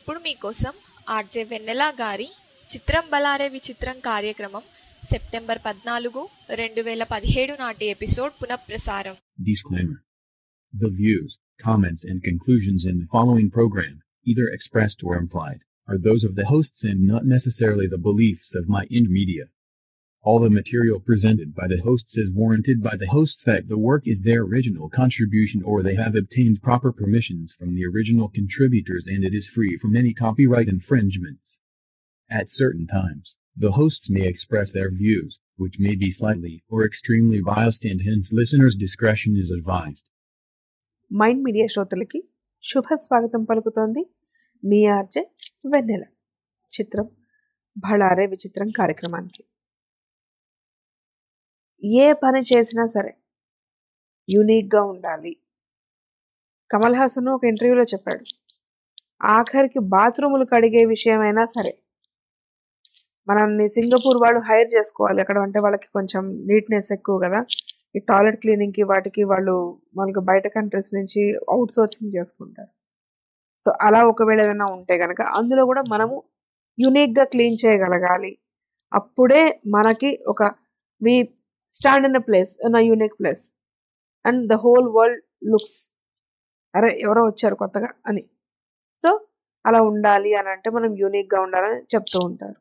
ఇప్పుడు మీకోసం ఆర్జే వెన్నెల గారి చిత్రం బలారే విచిత్రం కార్యక్రమం సెప్టెంబర్ పద్నాలుగు రెండు వేల పదిహేడు నాటి ఎపిసోడ్ పునఃప్రసారం Disclaimer. The views, comments, and conclusions in the following program, either expressed or implied, are those of the hosts and not necessarily the beliefs of My Ind Media. All the material presented by the hosts is warranted by the hosts that the work is their original contribution or they have obtained proper permissions from the original contributors and it is free from any copyright infringements. At certain times, the hosts may express their views, which may be slightly or extremely biased and hence listeners' discretion is advised. Mind media శ్రోతలకి శుభ స్వాగతం పలుకుతోంది మీ RJ వెన్నెల చిత్రం భళారే విచిత్రం కార్యక్రమానికి ఏ పని చేసినా సరే యూనిక్గా ఉండాలి కమల్ హాసన్ ఒక ఇంటర్వ్యూలో చెప్పాడు ఆఖరికి బాత్రూములు కడిగే విషయమైనా సరే మనల్ని సింగపూర్ వాళ్ళు హైర్ చేసుకోవాలి అక్కడ అంటే వాళ్ళకి కొంచెం నీట్నెస్ ఎక్కువ కదా ఈ టాయిలెట్ క్లీనింగ్కి వాటికి వాళ్ళు మనకు బయట కంట్రీస్ నుంచి అవుట్ సోర్సింగ్ చేసుకుంటారు సో అలా ఒకవేళ ఏదైనా ఉంటే కనుక అందులో కూడా మనము యునిక్గా క్లీన్ చేయగలగాలి అప్పుడే మనకి ఒక we stand in a place in a unique place and the whole world looks అరే ఎవరో వచ్చారు కొత్తగా అని సో అలా ఉండాలి అని అంటే మనం యూనిక్గా ఉండాలని చెప్తూ ఉంటారు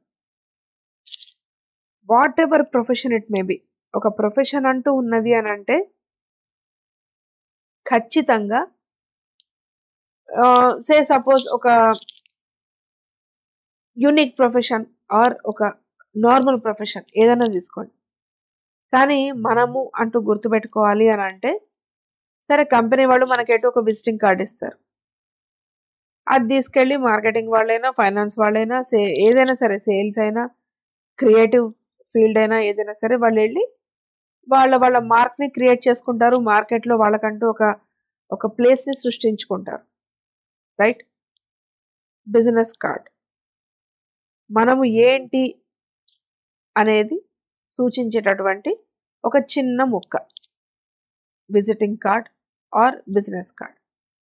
whatever profession it may be ఒక ప్రొఫెషన్ అంటూ ఉన్నది అని అంటే ఖచ్చితంగా సే సపోజ్ ఒక యూనిక్ ప్రొఫెషన్ ఆర్ ఒక నార్మల్ ప్రొఫెషన్ ఏదైనా తీసుకోండి కానీ మనము అంటూ గుర్తుపెట్టుకోవాలి అని అంటే సరే కంపెనీ వాళ్ళు మనకేటో ఒక విజిటింగ్ కార్డ్ ఇస్తారు అది తీసుకెళ్ళి మార్కెటింగ్ వాళ్ళైనా ఫైనాన్స్ వాళ్ళైనా సే ఏదైనా సరే సేల్స్ అయినా క్రియేటివ్ ఫీల్డ్ అయినా ఏదైనా సరే వాళ్ళు వెళ్ళి వాళ్ళ వాళ్ళ మార్క్ని క్రియేట్ చేసుకుంటారు మార్కెట్లో వాళ్ళకంటూ ఒక ఒక ప్లేస్ని సృష్టించుకుంటారు రైట్ బిజినెస్ కార్డ్ మనము ఏంటి అనేది సూచించేటటువంటి ఒక చిన్న ముక్క visiting card or business card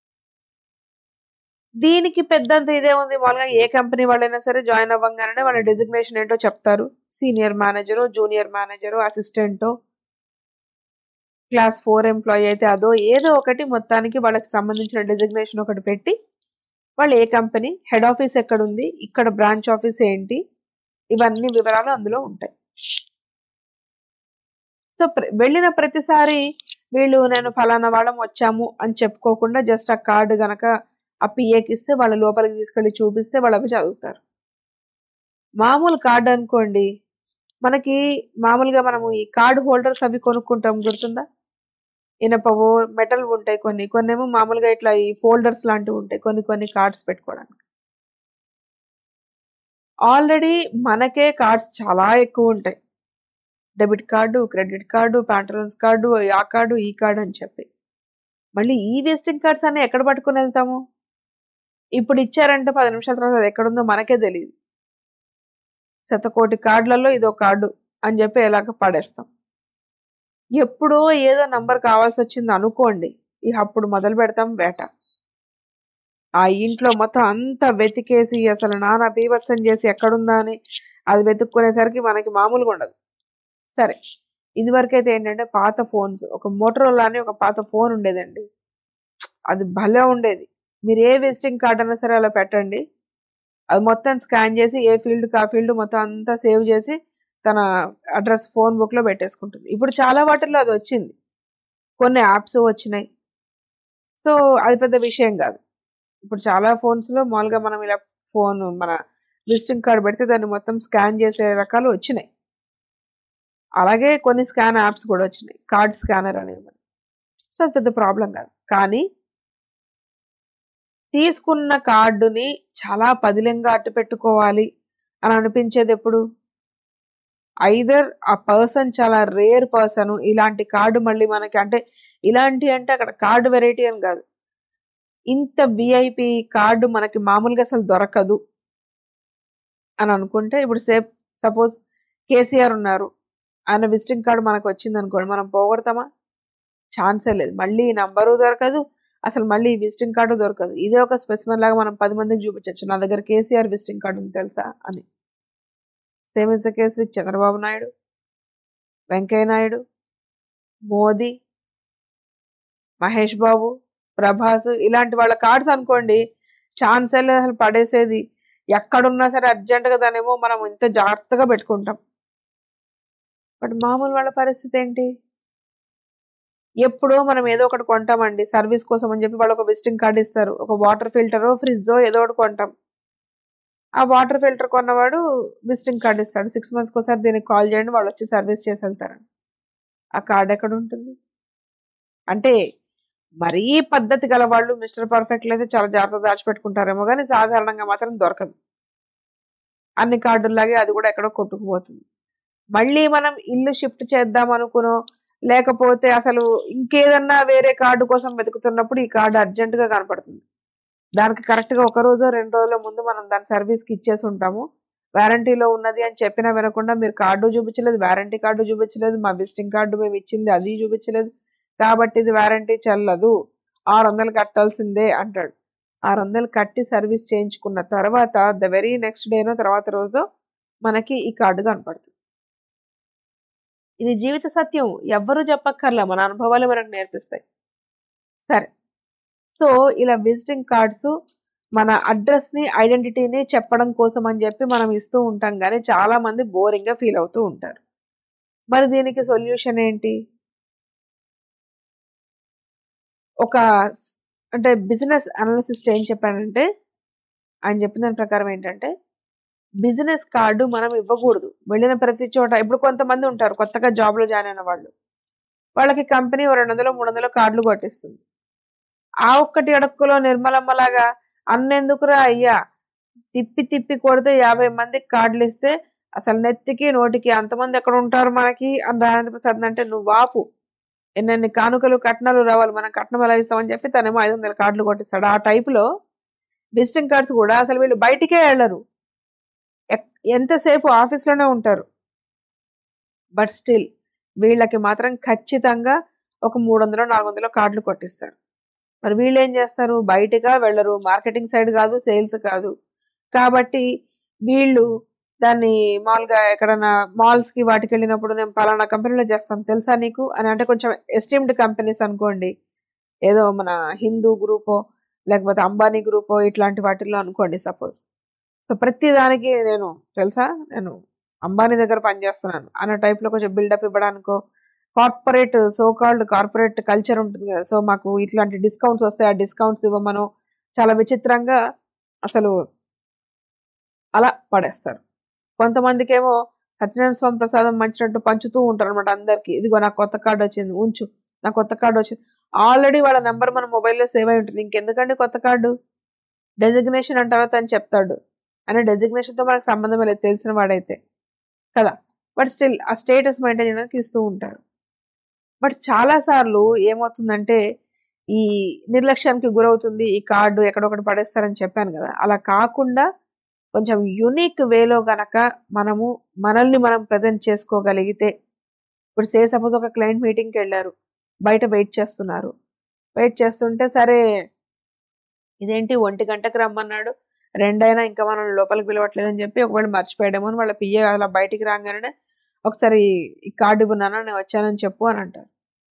దీనికి పెద్దంత ఇదే ఉంది వాళ్ళగా ఏ కంపెనీ వాళ్ళైనా సరే జాయిన్ అవ్వగానే వాళ్ళ డెసిగ్నేషన్ ఏంటో చెప్తారు సీనియర్ మేనేజరు జూనియర్ మేనేజరు అసిస్టెంటో క్లాస్ ఫోర్ ఎంప్లాయీ అయితే అదో ఏదో ఒకటి మొత్తానికి వాళ్ళకి సంబంధించిన డెసిగ్నేషన్ ఒకటి పెట్టి వాళ్ళు ఏ కంపెనీ హెడ్ ఆఫీస్ ఎక్కడ ఉంది ఇక్కడ బ్రాంచ్ ఆఫీస్ ఏంటి ఇవన్నీ వివరాలు అందులో ఉంటాయి సో వెళ్ళిన ప్రతిసారి వీళ్ళు నేను ఫలానా వాళ్ళం వచ్చాము అని చెప్పుకోకుండా జస్ట్ ఆ కార్డు గనక ఆ పిఏకి ఇస్తే వాళ్ళ లోపలికి తీసుకెళ్ళి చూపిస్తే వాళ్ళు అవి చదువుతారు మామూలు కార్డు అనుకోండి మనకి మామూలుగా మనము ఈ కార్డు హోల్డర్స్ అవి కొనుక్కుంటాం గుర్తుందా ఇనపవో మెటల్ ఉంటాయి కొన్ని కొన్ని ఏమో మామూలుగా ఇట్లా ఈ ఫోల్డర్స్ లాంటివి ఉంటాయి కొన్ని కొన్ని కార్డ్స్ పెట్టుకోవడానికి ఆల్రెడీ మనకే కార్డ్స్ చాలా ఎక్కువ ఉంటాయి debit card credit card Pantaloons card ఆ కార్డు ఈ కార్డు అని చెప్పి మళ్ళీ ఈ విజిటింగ్ కార్డ్స్ అన్ని ఎక్కడ పట్టుకుని వెళ్తాము ఇప్పుడు ఇచ్చారంటే పది నిమిషాల తర్వాత అది ఎక్కడుందో మనకే తెలియదు శతకోటి కార్డులలో ఇదో కార్డు అని చెప్పి ఎలాగ పడేస్తాం ఎప్పుడో ఏదో నంబర్ కావాల్సి వచ్చింది అనుకోండి ఇక అప్పుడు మొదలు పెడతాం వేట ఆ ఇంట్లో మొత్తం అంతా వెతికేసి అసలు నానా బీభత్సం చేసి ఎక్కడుందా అని అది వెతుక్కునేసరికి మనకి మామూలుగా ఉండదు సరే ఇదివరకైతే ఏంటంటే పాత ఫోన్స్ ఒక మోటరోలా అని ఒక పాత ఫోన్ ఉండేదండి అది భలే ఉండేది మీరు ఏ విజిటింగ్ కార్డ్ అయినా సరే అలా పెట్టండి అది మొత్తం స్కాన్ చేసి ఏ ఫీల్డ్ ఆ ఫీల్డ్ మొత్తం అంతా సేవ్ చేసి తన అడ్రస్ ఫోన్ బుక్లో పెట్టేసుకుంటుంది ఇప్పుడు చాలా వాటిల్లో అది వచ్చింది కొన్ని యాప్స్ వచ్చినాయి సో అది పెద్ద విషయం కాదు ఇప్పుడు చాలా ఫోన్స్లో మామూలుగా మనం ఇలా ఫోన్ మన విజిటింగ్ కార్డ్ పెడితే దాన్ని మొత్తం స్కాన్ చేసే రకాలు వచ్చినాయి అలాగే కొన్ని స్కాన్ యాప్స్ కూడా వచ్చినాయి కార్డ్ స్కానర్ అనేది సో అది పెద్ద ప్రాబ్లం కాదు కానీ తీసుకున్న కార్డుని చాలా పదిలంగా అట్టు పెట్టుకోవాలి అని అనిపించేది ఎప్పుడు ఐదర్ ఆ పర్సన్ చాలా రేర్ పర్సన్ ఇలాంటి కార్డు మళ్ళీ మనకి అంటే ఇలాంటి అంటే అక్కడ కార్డు వెరైటీ అని కాదు ఇంత విఐపి కార్డు మనకి మామూలుగా అసలు దొరకదు అని అనుకుంటే ఇప్పుడు సేఫ్ సపోజ్ కేసీఆర్ ఉన్నారు ఆయన విజిటింగ్ కార్డు మనకు వచ్చింది అనుకోండి మనం పోగొడతామా ఛాన్సే లేదు మళ్ళీ నంబరు దొరకదు అసలు మళ్ళీ విజిటింగ్ కార్డు దొరకదు ఇదే ఒక స్పెసిమన్ లాగా మనం పది మందికి చూపించవచ్చు నా దగ్గర కేసీఆర్ విజిటింగ్ కార్డు ఉంది తెలుసా అని same is the case with Chandrababu Naidu Venkaiah Naidu Modi Mahesh Babu Prabhas ఇలాంటి వాళ్ళ కార్డ్స్ అనుకోండి ఛాన్స్ అసలు పడేసేది ఎక్కడున్నా సరే అర్జెంటుగా దానేమో మనం ఇంత జాగ్రత్తగా పెట్టుకుంటాం బట్ మామూలు వాళ్ళ పరిస్థితి ఏంటి ఎప్పుడో మనం ఏదో ఒకటి కొంటామండి సర్వీస్ కోసం అని చెప్పి వాళ్ళు ఒక విజిటింగ్ కార్డు ఇస్తారు ఒక వాటర్ ఫిల్టరో ఫ్రిడ్జో ఏదో ఒకటి కొంటాం ఆ వాటర్ ఫిల్టర్ కొన్నవాడు విజిటింగ్ కార్డు ఇస్తాడు సిక్స్ మంత్స్కి ఒకసారి దీనికి కాల్ చేయండి వాళ్ళు వచ్చి సర్వీస్ చేసి వెళ్తారు ఆ కార్డు ఎక్కడ ఉంటుంది అంటే మరీ పద్ధతి గల వాళ్ళు మిస్టర్ పర్ఫెక్ట్లు అయితే చాలా జాగ్రత్త దాచిపెట్టుకుంటారేమో కానీ సాధారణంగా మాత్రం దొరకదు అన్ని కార్డుల్లాగే అది కూడా ఎక్కడో కొట్టుకుపోతుంది మళ్ళీ మనం ఇల్లు షిఫ్ట్ చేద్దాం అనుకునో లేకపోతే అసలు ఇంకేదన్నా వేరే కార్డు కోసం వెతుకుతున్నప్పుడు ఈ కార్డు అర్జెంటుగా కనపడుతుంది దానికి కరెక్ట్గా ఒక రోజు రెండు రోజుల ముందు మనం దాని సర్వీస్కి ఇచ్చేసి ఉంటాము వారంటీలో ఉన్నది అని చెప్పినా వినకుండా మీరు కార్డు చూపించలేదు వారంటీ కార్డు చూపించలేదు మా విజిటింగ్ కార్డు మేము ఇచ్చింది అది చూపించలేదు కాబట్టి ఇది వారంటీ చెల్లదు ఆరు వందలు కట్టాల్సిందే అంటాడు ఆరు వందలు కట్టి సర్వీస్ చేయించుకున్న తర్వాత ద వెరీ నెక్స్ట్ డేనో తర్వాత రోజు మనకి ఈ కార్డు కనపడుతుంది ఇది జీవిత సత్యం ఎవ్వరూ చెప్పక్కర్లా మన అనుభవాలు మనకు నేర్పిస్తాయి సరే సో ఇలా విజిటింగ్ కార్డ్స్ మన అడ్రస్ని ఐడెంటిటీని చెప్పడం కోసం అని చెప్పి మనం ఇస్తూ ఉంటాం కానీ చాలా మంది బోరింగ్గా ఫీల్ అవుతూ ఉంటారు మరి దీనికి సొల్యూషన్ ఏంటి ఒక స్- అంటే బిజినెస్ అనలిసిస్ట్ ఏం చెప్పాడంటే ఆయన చెప్పిన దాని ప్రకారం ఏంటంటే బిజినెస్ కార్డు మనం ఇవ్వకూడదు వెళ్ళిన ప్రతి చోట ఇప్పుడు కొంతమంది ఉంటారు కొత్తగా జాబ్లో జాయిన్ అయిన వాళ్ళు వాళ్ళకి కంపెనీ ఓ రెండు వందలు మూడు వందలు కార్డులు కొట్టిస్తుంది ఆ ఒక్కటి అడక్కులో నిర్మలమ్మలాగా అన్నెందుకురా అయ్యా తిప్పి తిప్పి కొడితే యాభై మందికి కార్డులు ఇస్తే అసలు నెత్తికి నోటికి అంతమంది ఎక్కడ ఉంటారు మనకి అని రాజేంద్ర ప్రసాద్ అంటే నువ్వు వాపు ఎన్నెన్ని కానుకలు కట్నాలు రావాలి మనం కట్నం ఎలా ఇస్తామని చెప్పి తనేమో ఐదు వందల కార్డులు కొట్టిస్తాడు ఆ టైపులో విజిటింగ్ కార్డ్స్ కూడా అసలు వీళ్ళు బయటికే వెళ్ళరు ఎక్- ఎంతసేపు ఆఫీస్లోనే ఉంటారు బట్ స్టిల్ వీళ్ళకి మాత్రం ఖచ్చితంగా ఒక మూడు వందలు నాలుగు వందలు కార్డులు కొట్టిస్తారు మరి వీళ్ళు ఏం చేస్తారు బయటగా వెళ్ళరు మార్కెటింగ్ సైడ్ కాదు సేల్స్ కాదు కాబట్టి వీళ్ళు దాన్ని మామూలుగా ఎక్కడైనా మాల్స్కి వాటికి వెళ్ళినప్పుడు నేను పలానా కంపెనీలో చేస్తాను తెలుసా నీకు అని అంటే కొంచెం ఎస్టీమ్డ్ కంపెనీస్ అనుకోండి ఏదో మన హిందూ గ్రూపో లేకపోతే అంబానీ గ్రూపో ఇట్లాంటి వాటిల్లో అనుకోండి సపోజ్ సో ప్రతి దానికి నేను తెలుసా నేను అంబానీ దగ్గర పనిచేస్తున్నాను అన్న టైప్లో కొంచెం బిల్డప్ ఇవ్వడానికో corporate so called corporate culture ఉంటుంది కదా సో మాకు ఇట్లాంటి డిస్కౌంట్స్ వస్తాయి ఆ డిస్కౌంట్స్ ఇవ్వమను చాలా విచిత్రంగా అసలు అలా పడేస్తారు కొంతమందికి ఏమో సత్యనారాయణ స్వామి ప్రసాదం మంచినట్టు పంచుతూ ఉంటారు అనమాట అందరికి ఇదిగో నా కొత్త కార్డు వచ్చింది ఉంచు నా కొత్త కార్డు వచ్చింది ఆల్రెడీ వాళ్ళ నెంబర్ మన మొబైల్లో సేవ్ అయి ఉంటుంది ఇంకెందుకండి కొత్త కార్డు డెసిగ్నేషన్ అంటారా తను చెప్తాడు అనే డెసిగ్నేషన్తో మనకు సంబంధం లేదు తెలిసిన వాడైతే కదా బట్ స్టిల్ ఆ స్టేటస్ మెయింటైన్ చేయడానికి ఇస్తూ ఉంటారు బట్ చాలాసార్లు ఏమవుతుందంటే ఈ నిర్లక్ష్యానికి గురవుతుంది ఈ కార్డు ఎక్కడొకటి పడేస్తారని చెప్పాను కదా అలా కాకుండా కొంచెం యునిక్ వేలో గనక మనము మనల్ని మనం ప్రజెంట్ చేసుకోగలిగితే ఇప్పుడు సే సపోజ్ ఒక క్లయింట్ మీటింగ్కి వెళ్ళారు బయట వెయిట్ చేస్తున్నారు వెయిట్ చేస్తుంటే సరే ఇదేంటి ఒంటి గంటకు రమ్మన్నాడు రెండైనా ఇంకా మనం లోపలికి పిలవట్లేదని చెప్పి ఒకవేళ మర్చిపోయాడేమో అని వాళ్ళ పియ్య అలా బయటికి రాగానే ఒకసారి ఈ కార్డు ఇవ్వనానా నేను వచ్చానని చెప్పు అని అంటారు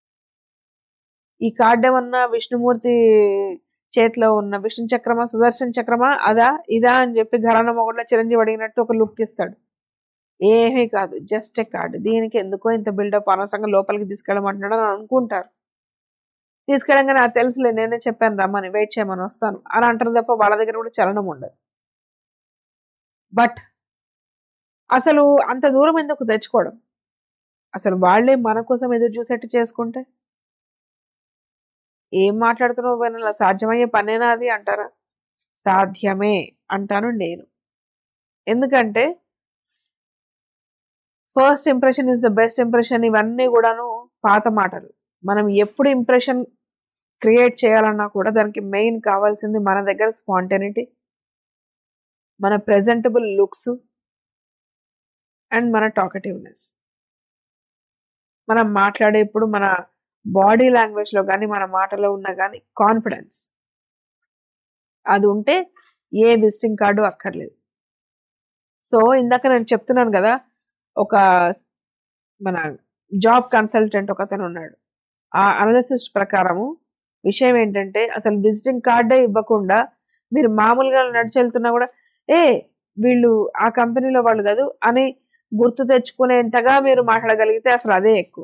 ఈ కార్డు ఏమన్నా విష్ణుమూర్తి చేతిలో ఉన్న విష్ణు చక్రమా సుదర్శన్ చక్రమా అదా ఇదా అని చెప్పి ఘరాన మొగట్లో చిరంజీవి అడిగినట్టు ఒక లుక్ ఇస్తాడు ఏమీ కాదు జస్ట్ ఏ కార్డు దీనికి ఎందుకో ఇంత బిల్డప్ అనవసరంగా లోపలికి తీసుకెళ్ళమంటున్నాడు అని అనుకుంటారు తీసుకెళ్ళంగా నాకు తెలుసులే నేనే చెప్పాను రమ్మని వెయిట్ చేయమని వస్తాను అని అంటారు తప్ప వాళ్ళ దగ్గర కూడా చలనం ఉండదు బట్ అసలు అంత దూరం ఎందుకు తెచ్చుకోవడం అసలు వాళ్ళే మన కోసం ఎదురు చూసేట్టు చేసుకుంటే ఏం మాట్లాడుతున్నావు వినాల సాధ్యమయ్యే పనేనా అది అంటారా సాధ్యమే అంటాను నేను ఎందుకంటే first impression is the best impression ఇవన్నీ కూడాను పాత మాటలు మనం ఎప్పుడు ఇంప్రెషన్ క్రియేట్ చేయాలన్నా కూడా దానికి మెయిన్ కావాల్సింది మన దగ్గర స్పాంటనిటీ మన ప్రెజెంటబుల్ లుక్స్ అండ్ మన టాకటివ్నెస్ మనం మాట్లాడేప్పుడు మన బాడీ లాంగ్వేజ్లో కానీ మన మాటలో ఉన్న కానీ కాన్ఫిడెన్స్ అది ఉంటే ఏ విజిటింగ్ కార్డు అక్కర్లేదు సో ఇందాక నేను చెప్తున్నాను కదా ఒక మన జాబ్ కన్సల్టెంట్ ఒక అతను ఉన్నాడు ఆ అనాలిసిస్ ప్రకారము విషయం ఏంటంటే అసలు విజిటింగ్ కార్డే ఇవ్వకుండా మీరు మామూలుగా నడిచి వెళ్తున్నా కూడా ఏ వీళ్ళు ఆ కంపెనీలో వాళ్ళు కాదు అని గుర్తు తెచ్చుకునేంతగా మీరు మాట్లాడగలిగితే అసలు అదే ఎక్కువ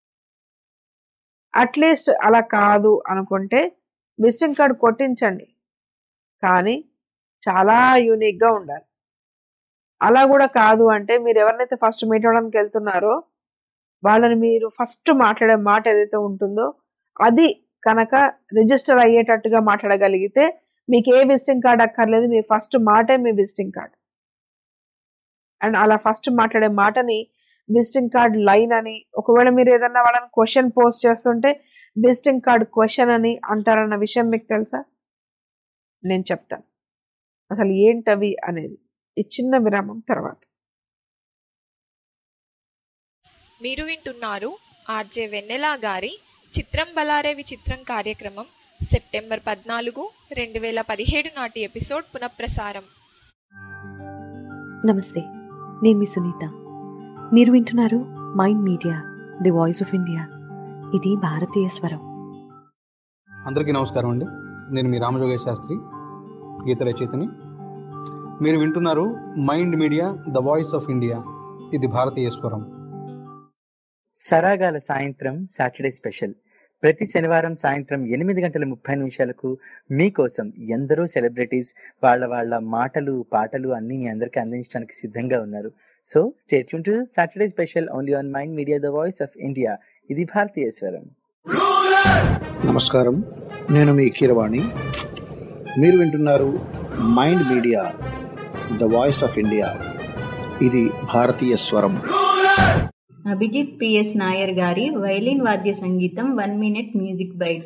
అట్లీస్ట్ అలా కాదు అనుకుంటే విజిటింగ్ కార్డు కొట్టించండి కానీ చాలా యూనిక్గా ఉండాలి అలా కూడా కాదు అంటే మీరు ఎవరినైతే ఫస్ట్ మీట్ అవ్వడానికి వెళ్తున్నారో వాళ్ళని మీరు ఫస్ట్ మాట్లాడే మాట ఏదైతే ఉంటుందో అది కనుక రిజిస్టర్ అయ్యేటట్టుగా మాట్లాడగలిగితే మీకు ఏ విజిటింగ్ కార్డ్ అక్కర్లేదు మీ ఫస్ట్ మాటే మీ విజిటింగ్ కార్డ్ అండ్ అలా ఫస్ట్ మాట్లాడే మాటని విజిటింగ్ కార్డ్ లైన్ అని ఒకవేళ మీరు ఏదన్నా వాళ్ళని క్వశ్చన్ పోస్ట్ చేస్తుంటే విజిటింగ్ కార్డ్ క్వశ్చన్ అని అంటారన్న విషయం మీకు తెలుసా నేను చెప్తాను అసలు ఏంటవి అనేది ఈ చిన్న విరామం తర్వాత మీరు వింటున్నారు ఆర్జే వెన్నెలా గారి చిత్రం బలారే విచిత్రం కార్యక్రమం సెప్టెంబర్ పద్నాలుగు రెండు వేల పదిహేడు నాటి ఎపిసోడ్ పునఃప్రసారం నమస్తే నేను మీ సునీత మీరు వింటున్నారు mind media the voice of India ఇది భారతీయ స్వరం అందరికీ నమస్కారం అండి నేను మీ రామజోగేశ్ శాస్త్రి గీత రచయితని మీరు వింటున్నారు mind media the voice of India ఇది భారతీయ స్వరం సరాగాల సాయంత్రం సాటర్డే స్పెషల్ ప్రతి శనివారం సాయంత్రం ఎనిమిది గంటల ముప్పై నిమిషాలకు మీకోసం ఎందరో సెలబ్రిటీస్ వాళ్ళ వాళ్ళ మాటలు పాటలు అన్నీ మీ అందరికీ అందించడానికి సిద్ధంగా ఉన్నారు so state to Saturday special only on mind media the voice of India ఇది భారతీయ స్వరం నమస్కారం నేను మీ కీరవాణి మీరు వింటున్నారు mind media the voice of India ఇది భారతీయ స్వరం అభిజిత్ పిఎస్ నాయర్ గారి వైలిన్ వాద్య సంగీతం one minute music bite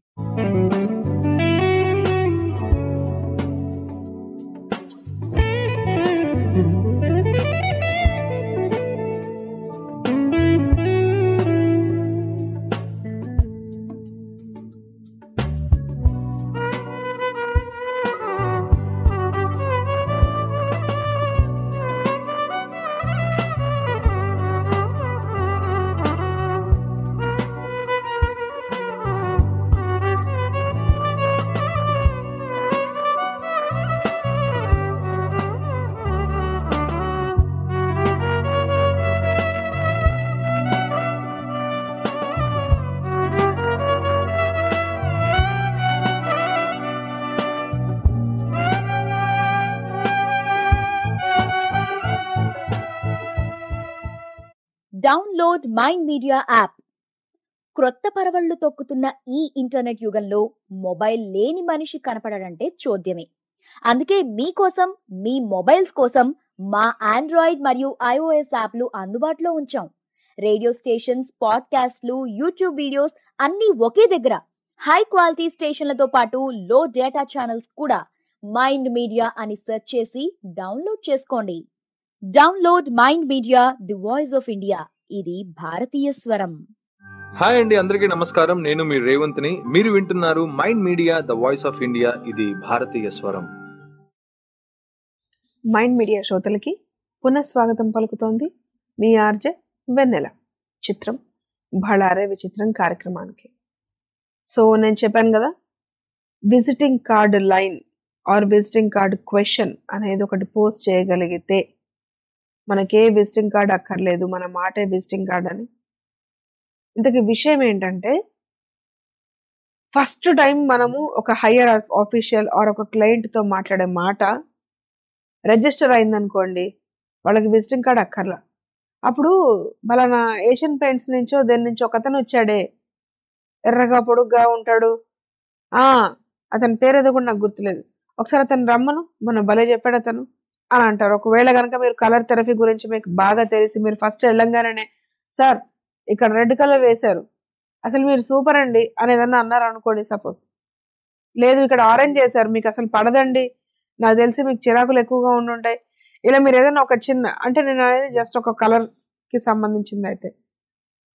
download mind media app క్రొత్త పరవళ్లు తొక్కుతున్న ఈ ఇంటర్నెట్ యుగంలో మొబైల్ లేని మనిషి కనపడడంటే చూద్యమే అందుకే మీకోసం మీ మొబైల్స్ కోసం మా ఆండ్రాయిడ్ మరియు ఐఓఎస్ యాప్లు అందుబాటులో ఉంచాం రేడియో స్టేషన్స్ పాడ్కాస్ట్లు యూట్యూబ్ వీడియోస్ అన్నీ ఒకే దగ్గర హై క్వాలిటీ స్టేషన్లతో పాటు లో డేటా ఛానల్స్ కూడా మైండ్ మీడియా అని సెర్చ్ చేసి డౌన్లోడ్ చేసుకోండి download mind media the voice of India ఇది భారతీయ స్వరం హాయ్ అండి అందరికీ నమస్కారం నేను మీ రేవంత్ని మీరు వింటున్నారు mind media the voice of India ఇది భారతీయ స్వరం మైండ్ మీడియా శ్రోతలకి పునఃస్వాగతం పలుకుతోంది మీ ఆర్జే వెన్నెల చిత్రం బళారే విచిత్రం కార్యక్రమానికి సో నేను చెప్పాను కదా visiting card line or visiting card question అనేది ఒకటి పోస్ట్ చేయగలిగితే మనకే విజిటింగ్ కార్డ్ అక్కర్లేదు మన మాటే విజిటింగ్ కార్డ్ అని ఇంతకీ విషయం ఏంటంటే ఫస్ట్ టైం మనము ఒక హయ్యర్ ఆఫీషియల్ ఆర్ ఒక క్లయింట్తో మాట్లాడే మాట రిజిస్టర్ అయిందనుకోండి వాళ్ళకి విజిటింగ్ కార్డ్ అక్కర్లా అప్పుడు మన ఏషియన్ పెయింట్స్ నుంచో దేని నుంచో ఒకతను వచ్చాడే ఎర్రగా పొడుగ్గా ఉంటాడు ఆ అతని పేరు ఏదో కూడా నాకు గుర్తులేదు ఒకసారి అతను రమ్మను మన భలే చెప్పాడు అతను అని అంటారు ఒకవేళ కనుక మీరు కలర్ థెరపీ గురించి మీకు బాగా తెలిసి మీరు ఫస్ట్ వెళ్ళంగానే సార్ ఇక్కడ రెడ్ కలర్ వేశారు అసలు మీరు సూపర్ అండి అని ఏదన్నా అన్నారు అనుకోండి సపోజ్ లేదు ఇక్కడ ఆరెంజ్ చేశారు మీకు అసలు పడదండి నాకు తెలిసి మీకు చిరాకులు ఎక్కువగా ఉండుంటాయి ఇలా మీరు ఏదైనా ఒక చిన్న అంటే నేను అనేది జస్ట్ ఒక కలర్కి సంబంధించింది అయితే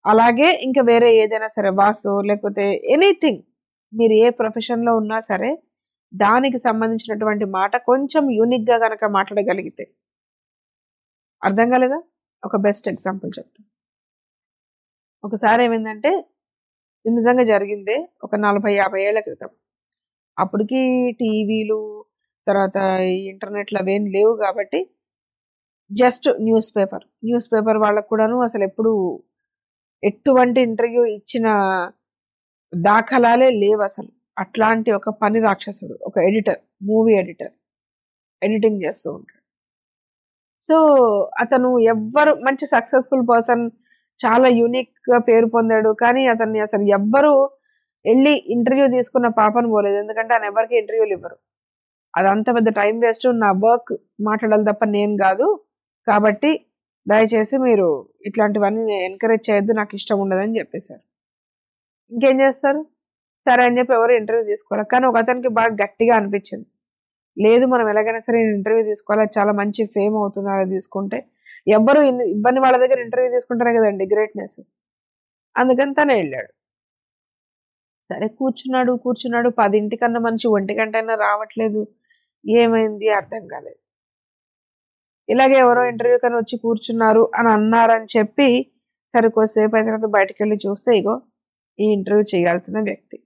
అలాగే ఇంకా వేరే ఏదైనా సరే వాస్తు లేకపోతే ఎనీథింగ్ మీరు ఏ ప్రొఫెషన్లో ఉన్నా సరే దానికి సంబంధించినటువంటి మాట కొంచెం యూనిక్గా కనుక మాట్లాడగలిగితే అర్థం కాలేదా ఒక బెస్ట్ ఎగ్జాంపుల్ చెప్తాను ఒకసారి ఏమైందంటే ఇది నిజంగా జరిగిందే ఒక నలభై యాభై ఏళ్ల క్రితం అప్పటికి టీవీలు తర్వాత ఈ ఇంటర్నెట్లు అవేం లేవు కాబట్టి just newspaper newspaper వాళ్ళకు కూడాను అసలు ఎప్పుడు ఎటువంటి ఇంటర్వ్యూ ఇచ్చిన దాఖలాలే లేవు అసలు అట్లాంటి ఒక పని రాక్షసుడు ఒక ఎడిటర్ మూవీ ఎడిటర్ ఎడిటింగ్ చేస్తూ ఉంటాడు సో అతను ఎవ్వరు మంచి సక్సెస్ఫుల్ పర్సన్ చాలా యూనిక్ గా పేరు పొందాడు కానీ అతన్ని అసలు ఎవ్వరు వెళ్ళి ఇంటర్వ్యూ తీసుకున్న పాపను పోలేదు ఎందుకంటే ఆయన ఎవరికి ఇంటర్వ్యూలు ఇవ్వరు అదంత పెద్ద టైం వేస్ట్ నా వర్క్ మాట్లాడాలి తప్ప నేను కాదు కాబట్టి దయచేసి మీరు ఇట్లాంటివన్నీ ఎంకరేజ్ చేయొద్దు నాకు ఇష్టం ఉండదని చెప్పేశారు ఇంకేం చేస్తారు సరే అని చెప్పి ఎవరు ఇంటర్వ్యూ తీసుకోవాలి కానీ ఒక అతనికి బాగా గట్టిగా అనిపించింది లేదు మనం ఎలాగైనా సరే ఇంటర్వ్యూ తీసుకోవాలి అది చాలా మంచి ఫేమ్ అవుతుంది అలా తీసుకుంటే ఎవ్వరు ఇన్ని- ఇవ్వని వాళ్ళ దగ్గర ఇంటర్వ్యూ తీసుకుంటారే కదండి గ్రేట్నెస్ అందుకని తనే వెళ్ళాడు సరే కూర్చున్నాడు కూర్చున్నాడు పదింటికన్నా మనిషి ఒంటి గంట అయినా రావట్లేదు ఏమైంది అర్థం కాలేదు ఇలాగే ఎవరో ఇంటర్వ్యూ కని వచ్చి కూర్చున్నారు అని అన్నారని చెప్పి సరే కొద్దిసేపు అయిన తర్వాత బయటకు వెళ్ళి చూస్తే ఇగో ఈ ఇంటర్వ్యూ చేయాల్సిన వ్యక్తి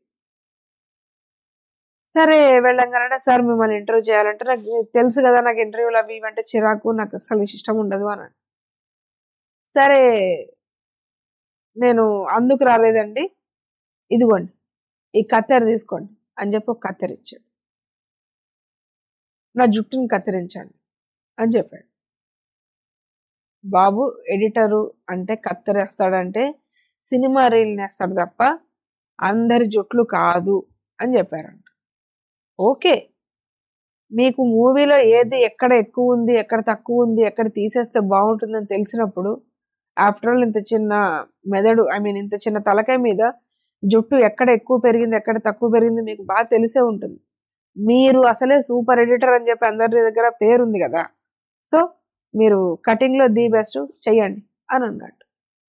సరే వెళ్ళంగానే సార్ మిమ్మల్ని ఇంటర్వ్యూ చేయాలంటే నాకు తెలుసు కదా నాకు ఇంటర్వ్యూలు అవి ఇవి అంటే చిరాకు నాకు అసలు ఇష్టం ఉండదు అన్నాడు సరే నేను అందుకు రాలేదండి ఇదిగోండి ఈ కత్తెర తీసుకోండి అని చెప్పి ఒక కత్తెర ఇచ్చాడు నా జుట్టుని కత్తిరించండి అని చెప్పాడు బాబు ఎడిటరు అంటే కత్తెరేస్తాడంటే సినిమా రీల్ నేస్తాడు తప్ప అందరి జుట్లు కాదు అని చెప్పారంట ఓకే మీకు మూవీలో ఏది ఎక్కడ ఎక్కువ ఉంది ఎక్కడ తక్కువ ఉంది ఎక్కడ తీసేస్తే బాగుంటుందని తెలిసినప్పుడు ఆఫ్టర్ ఆల్ ఇంత చిన్న మెదడు ఐ మీన్ ఇంత చిన్న తలకాయ మీద జుట్టు ఎక్కడ ఎక్కువ పెరిగింది ఎక్కడ తక్కువ పెరిగింది మీకు బాగా తెలిసే ఉంటుంది మీరు అసలే సూపర్ ఎడిటర్ అని చెప్పి అందరి దగ్గర పేరు ఉంది కదా సో మీరు కటింగ్లో ది బెస్ట్ చెయ్యండి అని అన్నాడు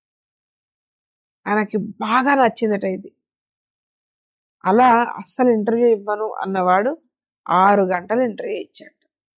ఆయనకి బాగా నచ్చిందట ఇది అలా అస్సలు ఇంటర్వ్యూ ఇవ్వను అన్నవాడు ఆరు గంటలు ఇంటర్వ్యూ ఇచ్చాడు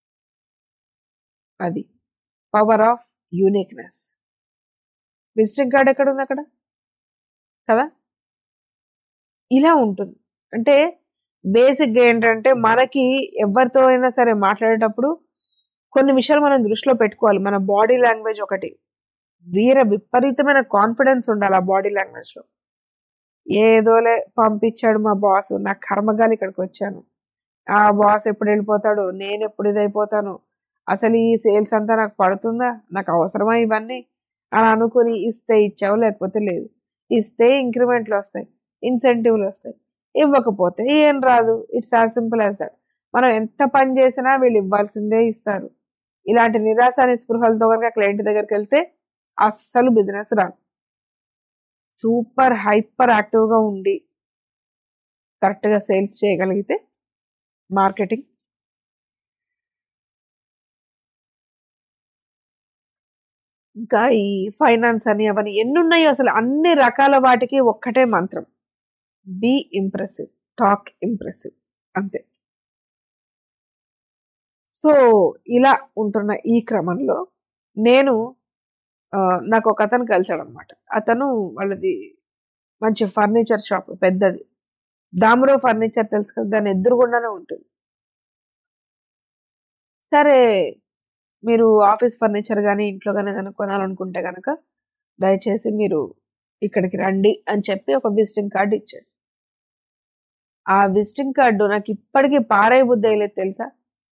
అది power of uniqueness visiting card ఎక్కడ ఉంది అక్కడ కదా ఇలా ఉంటుంది అంటే బేసిక్గా ఏంటంటే మనకి ఎవరితో అయినా సరే మాట్లాడేటప్పుడు కొన్ని విషయాలు మనం దృష్టిలో పెట్టుకోవాలి మన బాడీ లాంగ్వేజ్ ఒకటి వీర విపరీతమైన కాన్ఫిడెన్స్ ఉండాలి ఆ బాడీ లాంగ్వేజ్లో ఏదోలే పంపించాడు మా బాస్ నా కర్మగాలి ఇక్కడికి వచ్చాను ఆ బాస్ ఎప్పుడు వెళ్ళిపోతాడు నేను ఎప్పుడు ఇదైపోతాను అసలు ఈ సేల్స్ అంతా నాకు పడుతుందా నాకు అవసరమా ఇవన్నీ అని అనుకుని ఇస్తే ఇచ్చావు లేకపోతే లేదు ఇస్తే ఇంక్రిమెంట్లు వస్తాయి ఇన్సెంటివ్లు వస్తాయి ఇవ్వకపోతే ఏం రాదు it's as simple as that మనం ఎంత పని చేసినా వీళ్ళు ఇవ్వాల్సిందే ఇస్తారు ఇలాంటి నిరాశ నిస్పృహలతో కనుక క్లయింట్ దగ్గరికి వెళ్తే అస్సలు బిజినెస్ రాదు సూపర్ హైపర్ యాక్టివ్గా ఉండి కరెక్ట్గా సేల్స్ చేయగలిగితే మార్కెటింగ్ ఇంకా ఈ ఫైనాన్స్ అని అవన్నీ ఎన్ని ఉన్నాయో అసలు అన్ని రకాల వాటికి ఒక్కటే మంత్రం బీ ఇంప్రెసివ్ టాక్ ఇంప్రెసివ్ అంతే సో ఇలా ఉంటున్న ఈ క్రమంలో నేను ఆ, నాకు ఒక అతను కలిసాడు అనమాట అతను వాళ్ళది మంచి ఫర్నిచర్ షాప్ పెద్దది దామురో ఫర్నిచర్ తెలుసు కదా దాని ఎదురుగుండానే ఉంటుంది సరే మీరు ఆఫీస్ ఫర్నిచర్ కానీ ఇంట్లో కానీ ఏదైనా కొనాలనుకుంటే కనుక దయచేసి మీరు ఇక్కడికి రండి అని చెప్పి ఒక విజిటింగ్ కార్డు ఇచ్చాడు ఆ విజిటింగ్ కార్డు నాకు ఇప్పటికీ పారే బుద్ధి అయ్యలేదు తెలుసా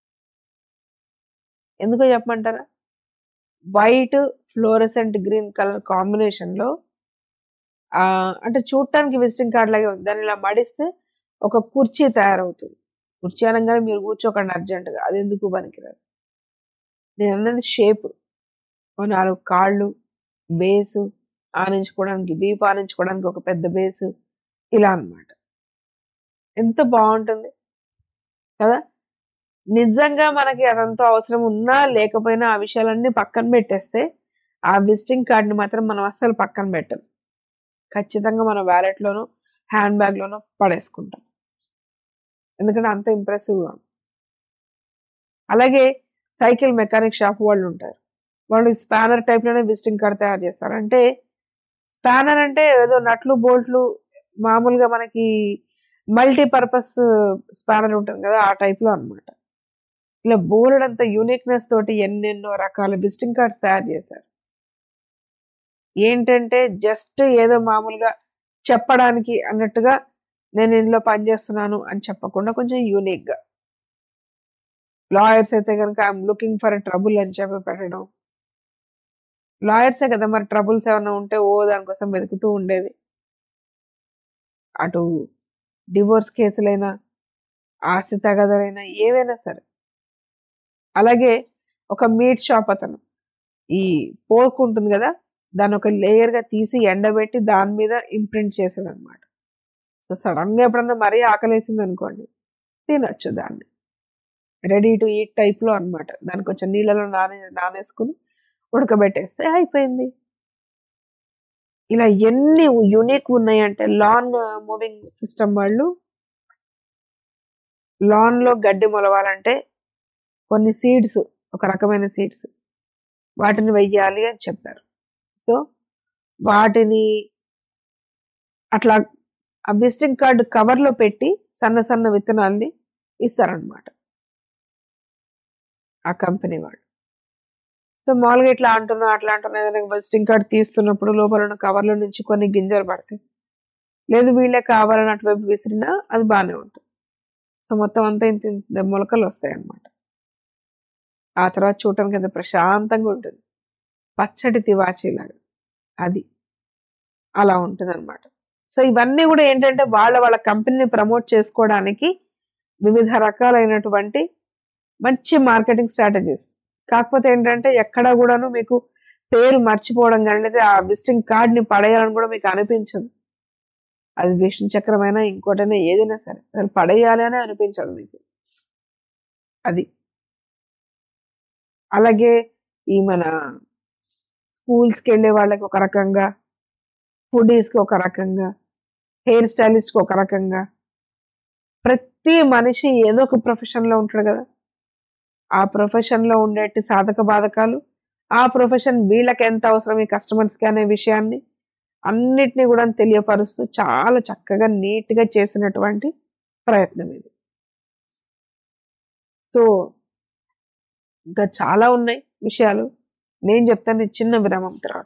ఎందుకో చెప్పమంటారా వైట్ ఫ్లోరసెంట్ గ్రీన్ కలర్ కాంబినేషన్లో అంటే చూడటానికి విజిటింగ్ కార్డ్ లాగే ఉంది దాన్ని ఇలా మడిస్తే ఒక కుర్చీ తయారవుతుంది కుర్చీ అనగానే మీరు కూర్చోకండి అర్జెంటుగా అది ఎందుకు పనికిరాదు నేను అన్నది షేప్ ఓ నాలుగు కాళ్ళు బేసు ఆనించుకోవడానికి వీపు ఆనించుకోవడానికి ఒక పెద్ద బేసు ఇలా అన్నమాట ఎంత బాగుంటుంది కదా నిజంగా మనకి అదంతా అవసరం ఉన్నా లేకపోయినా ఆ విషయాలన్నీ పక్కన పెట్టేస్తే ఆ విజిటింగ్ కార్డ్ని మాత్రం మనం అస్సలు పక్కన పెట్టం ఖచ్చితంగా మన వ్యాలెట్లోనో హ్యాండ్ బ్యాగ్లోనో పడేసుకుంటాం ఎందుకంటే అంత ఇంప్రెసివ్గా ఉంది అలాగే సైకిల్ మెకానిక్ షాప్ వాళ్ళు ఉంటారు వాళ్ళు స్పానర్ టైప్లోనే విజిటింగ్ కార్డ్ తయారు చేస్తారు అంటే స్పానర్ అంటే ఏదో నట్లు బోల్ట్లు మామూలుగా మనకి మల్టీపర్పస్ స్పానర్ ఉంటుంది కదా ఆ టైప్లో అన్నమాట ఇలా బోలెడంత యూనిక్నెస్ తోటి ఎన్నెన్నో రకాల విజిటింగ్ కార్డ్స్ తయారు చేశారు ఏంటంటే జస్ట్ ఏదో మామూలుగా చెప్పడానికి అన్నట్టుగా నేను ఇందులో పనిచేస్తున్నాను అని చెప్పకుండా కొంచెం యూనిక్గా లాయర్స్ అయితే కనుక ఐఎమ్ లుకింగ్ ఫర్ ట్రబుల్ అని చెప్పి పెట్టడం లాయర్సే కదా మరి ట్రబుల్స్ ఏమైనా ఉంటే ఓ దానికోసం వెతుకుతూ ఉండేది అటు డివోర్స్ కేసులైనా ఆస్తి తగదలైనా ఏవైనా సరే అలాగే ఒక మీట్ షాప్ అతను ఈ పోర్క్ ఉంటుంది కదా దాన్ని ఒక లేయర్గా తీసి ఎండబెట్టి దాని మీద ఇంప్రింట్ చేసాడు అనమాట సో సడన్గా ఎప్పుడన్నా మరీ ఆకలేసింది అనుకోండి తినచ్చు దాన్ని రెడీ టు ఈట్ టైప్లో అనమాట దాన్ని కొంచెం నీళ్ళలో నానే నానేసుకుని ఉడకబెట్టేస్తే అయిపోయింది ఇలా ఎన్ని యూనిక్ ఉన్నాయంటే లాన్ మూవింగ్ సిస్టమ్ వాళ్ళు లాన్లో గడ్డి మొలవాలంటే కొన్ని సీడ్స్ ఒక రకమైన సీడ్స్ వాటిని వెయ్యాలి అని చెప్పారు సో వాటిని అట్లా ఆ విజిటింగ్ కార్డు కవర్లో పెట్టి సన్న సన్న విత్తనాల్ని ఇస్తారనమాట ఆ కంపెనీ వాళ్ళు సో మామూలుగా ఇట్లా అంటున్నా అట్లా అంటున్నా ఏదైనా విజిటింగ్ కార్డు తీస్తున్నప్పుడు లోపల ఉన్న కవర్లో నుంచి కొన్ని గింజలు పడతాయి లేదు వీళ్ళే కావాలని అటువైపు విసిరినా అది బాగానే ఉంటుంది సో మొత్తం అంతా ఇంత ఇంత మొలకలు వస్తాయి అన్నమాట ఆ తర్వాత చూడటానికి ఎంత ప్రశాంతంగా ఉంటుంది పచ్చడి తివాచీలాగా అది అలా ఉంటుంది అనమాట సో ఇవన్నీ కూడా ఏంటంటే వాళ్ళ వాళ్ళ కంపెనీని ప్రమోట్ చేసుకోవడానికి వివిధ రకాలైనటువంటి మంచి మార్కెటింగ్ స్ట్రాటజీస్ కాకపోతే ఏంటంటే ఎక్కడ కూడాను మీకు పేరు మర్చిపోవడం కానీ లేదా ఆ విజిటింగ్ కార్డ్ని పడేయాలని కూడా మీకు అనిపించదు అది విష్ణు చక్రమైనా ఇంకోటైనా ఏదైనా సరే అసలు పడేయాలి అని అనిపించదు మీకు అది అలాగే ఈ మన స్కూల్స్కి వెళ్ళే వాళ్ళకి ఒక రకంగా ఫుడీస్కి ఒక రకంగా హెయిర్ స్టైలిస్ట్కి ఒక రకంగా ప్రతి మనిషి ఏదో ఒక ప్రొఫెషన్లో ఉంటాడు కదా ఆ ప్రొఫెషన్లో ఉండేటి సాధక బాధకాలు ఆ ప్రొఫెషన్ వీళ్ళకి ఎంత అవసరం ఈ కస్టమర్స్కి అనే విషయాన్ని అన్నిటినీ కూడా తెలియపరుస్తూ చాలా చక్కగా నీట్గా చేసినటువంటి ప్రయత్నం ఇది సో ఇంకా చాలా ఉన్నాయి విషయాలు నేను చెప్తాను ఈ చిన్న విరామం తర్వాత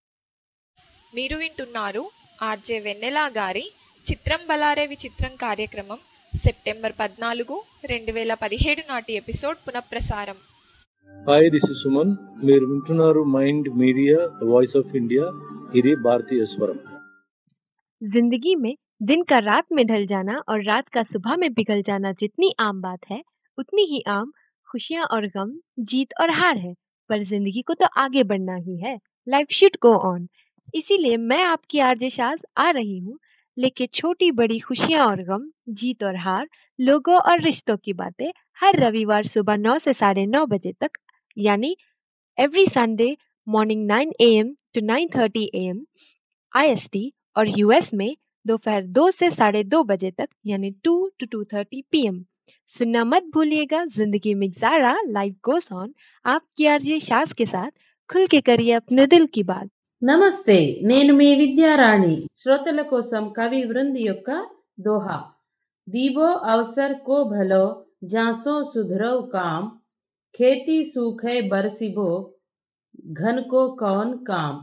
మీరు వింటున్నారు ఆర్జే వెన్నెలా గారి చిత్రం బలారే విచిత్రం కార్యక్రమం సెప్టెంబర్ పద్నాలుగు రెండు వేల పదిహేడు నాటి ఎపిసోడ్ పునఃప్రసారం హాయ్ దిస్ ఇస్ సుమన్ మీరు వింటున్నారు mind media the voice of India ఇది భారతీయ స్వరం जिंदगी में दिन का रात में ढल जाना और रात का सुबह में पिघल जाना जितनी आम बात है उतनी ही आम खुशियां और गम जीत और हार है पर जिंदगी को तो आगे बढ़ना ही है लाइफ शुड गो ऑन इसीलिए मैं आपकी आरजे शाज आ रही हूँ लेके छोटी बड़ी खुशियां और गम जीत और हार लोगों और रिश्तों की बातें हर रविवार सुबह नौ से साढ़े नौ बजे तक यानी every Sunday morning nine A M to nine thirty A M I S T और यूएस में दोपहर दो से साढ़े दो बजे तक यानी two to two thirty P M सुनना मत भूलिएगा जिंदगी में ज़ारा लाइव गोस ऑन आपकी आरजे शाज के साथ खुल के करिए अपने दिल की बात నమస్తే నేను మీ విద్యారాణి శ్రోతల కోసం కవి వృంది యొక్క దోహా దీవో అవసర్ కో భలో జాసో సుధరవ్ కామ్ खेती सूखे बरसिबो ఘన్ కో కౌన్ కామ్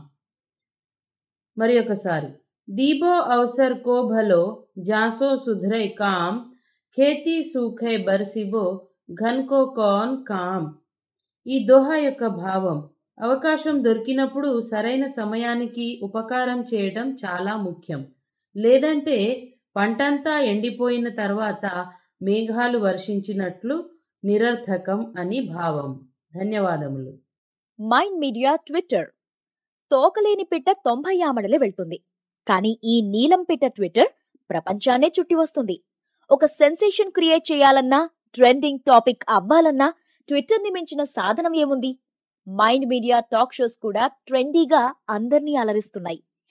మరి ఒకసారి దీబో అవసర్ కో భలో జాసో సుధరే కామ్ ఖేతీ సూఖే బర్సిబో ఘన్ కో కౌన్ కామ్ ఈ దోహా యొక్క భావం అవకాశం దొరికినప్పుడు సరైన సమయానికి ఉపకారం చేయడం చాలా ముఖ్యం లేదంటే పంటంతా ఎండిపోయిన తర్వాత మేఘాలు వర్షించినట్లు నిరర్థకం అని భావం ధన్యవాదములు మైండ్ మీడియా ట్విట్టర్ తోకలేని పిట్ట తొంభై ఆమడలే వెళ్తుంది కానీ ఈ నీలం పిట్ట ట్విట్టర్ ప్రపంచాన్నే చుట్టి వస్తుంది ఒక సెన్సేషన్ క్రియేట్ చేయాలన్నా ట్రెండింగ్ టాపిక్ అవ్వాలన్నా ట్విట్టర్ ని మించిన సాధనం ఏముంది మైండ్ మీడియా టాక్ షోస్ కూడా ట్రెండీగా అందర్నీ అలరిస్తున్నాయి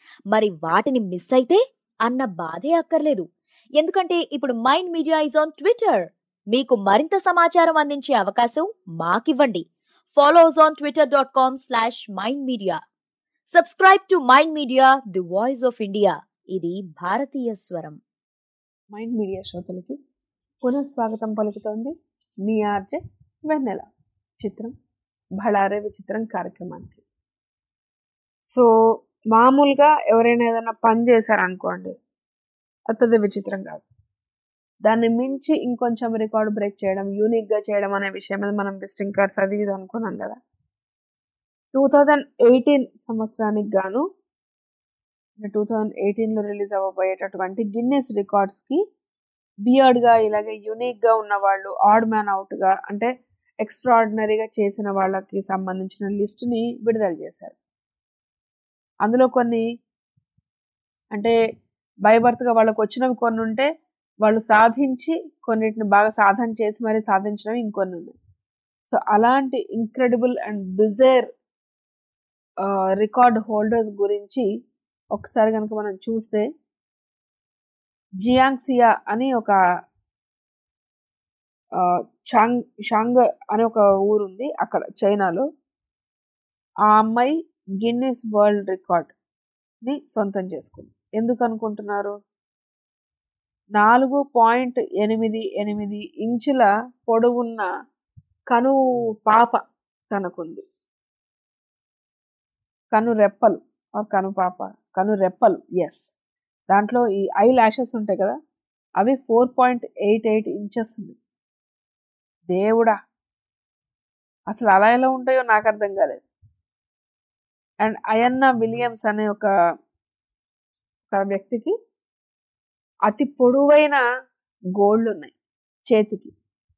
మరి వాటిని మిస్ అయితే అన్న బాధే అక్కర్లేదు ఎందుకంటే ఇప్పుడు Mind Media is on Twitter మీకు మరింత సమాచారం అందించే అవకాశం మాకివ్వండి follow us on Twitter dot com slash Mind Media subscribe to Mind media the voice of India ఇది భారతీయ స్వరం మైండ్ మీడియా శ్రోతలకి పునఃస్వాగతం పలుకుతోంది మీ ఆర్జే వెన్నెల చిత్రం బళారే విచిత్రం కార్యక్రమానికి సో మామూలుగా ఎవరైనా ఏదైనా పని చేశారనుకోండి అది పెద్ద విచిత్రం కాదు దాన్ని మించి ఇంకొంచెం రికార్డ్ బ్రేక్ చేయడం యూనిక్గా చేయడం అనే విషయం మీద మనం విజిటింగ్ కార్డ్స్ అది ఇది అనుకున్నాం కదా టూ థౌజండ్ ఎయిటీన్ సంవత్సరానికి గాను టూ థౌజండ్ ఎయిటీన్లో రిలీజ్ అవ్వబోయేటటువంటి గిన్నెస్ రికార్డ్స్కి బియర్డ్గా ఇలాగే యూనిక్గా ఉన్న వాళ్ళు ఆడ్ మ్యాన్ అవుట్గా అంటే ఎక్స్ట్రాడినరీగా చేసిన వాళ్ళకి సంబంధించిన లిస్ట్ని విడుదల చేశారు అందులో కొన్ని అంటే బైబర్త్గా వాళ్ళకి వచ్చినవి కొన్ని ఉంటే వాళ్ళు సాధించి కొన్నిటిని బాగా సాధన చేసి మరీ సాధించినవి ఇంకొన్ని ఉన్నాయి సో అలాంటి incredible and bizarre record holders గురించి ఒకసారి కనుక మనం చూస్తే జియాంగ్సియా అని ఒక షాంగ్ షాంగ్ అనే ఒక ఊరు ఉంది అక్కడ చైనాలో ఆ అమ్మాయి గిన్నెస్ వరల్డ్ రికార్డ్ని సొంతం చేసుకుంది ఎందుకు అనుకుంటున్నారు నాలుగు పాయింట్ ఎనిమిది ఎనిమిది ఇంచుల పొడవున్న కను పాప తనకుంది కను రెప్పలు కను పాప కను రెప్పలు ఎస్ దాంట్లో ఈ ఐ ల్యాషెస్ ఉంటాయి కదా అవి four point eight eight inches ఉంది దేవుడా అసలు అలా ఎలా ఉంటాయో నాకు అర్థం కాలేదు అండ్ అయన్న విలియమ్స్ అనే ఒక ఒక వ్యక్తికి అతి పొడవైన గోల్డ్ ఉన్నాయి చేతికి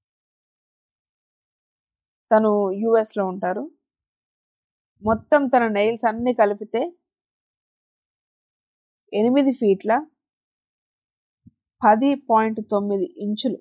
తను యుఎస్లో ఉంటారు మొత్తం తన నెయిల్స్ అన్నీ కలిపితే ఎనిమిది ఫీట్ల పది పాయింట్ తొమ్మిది ఇంచులు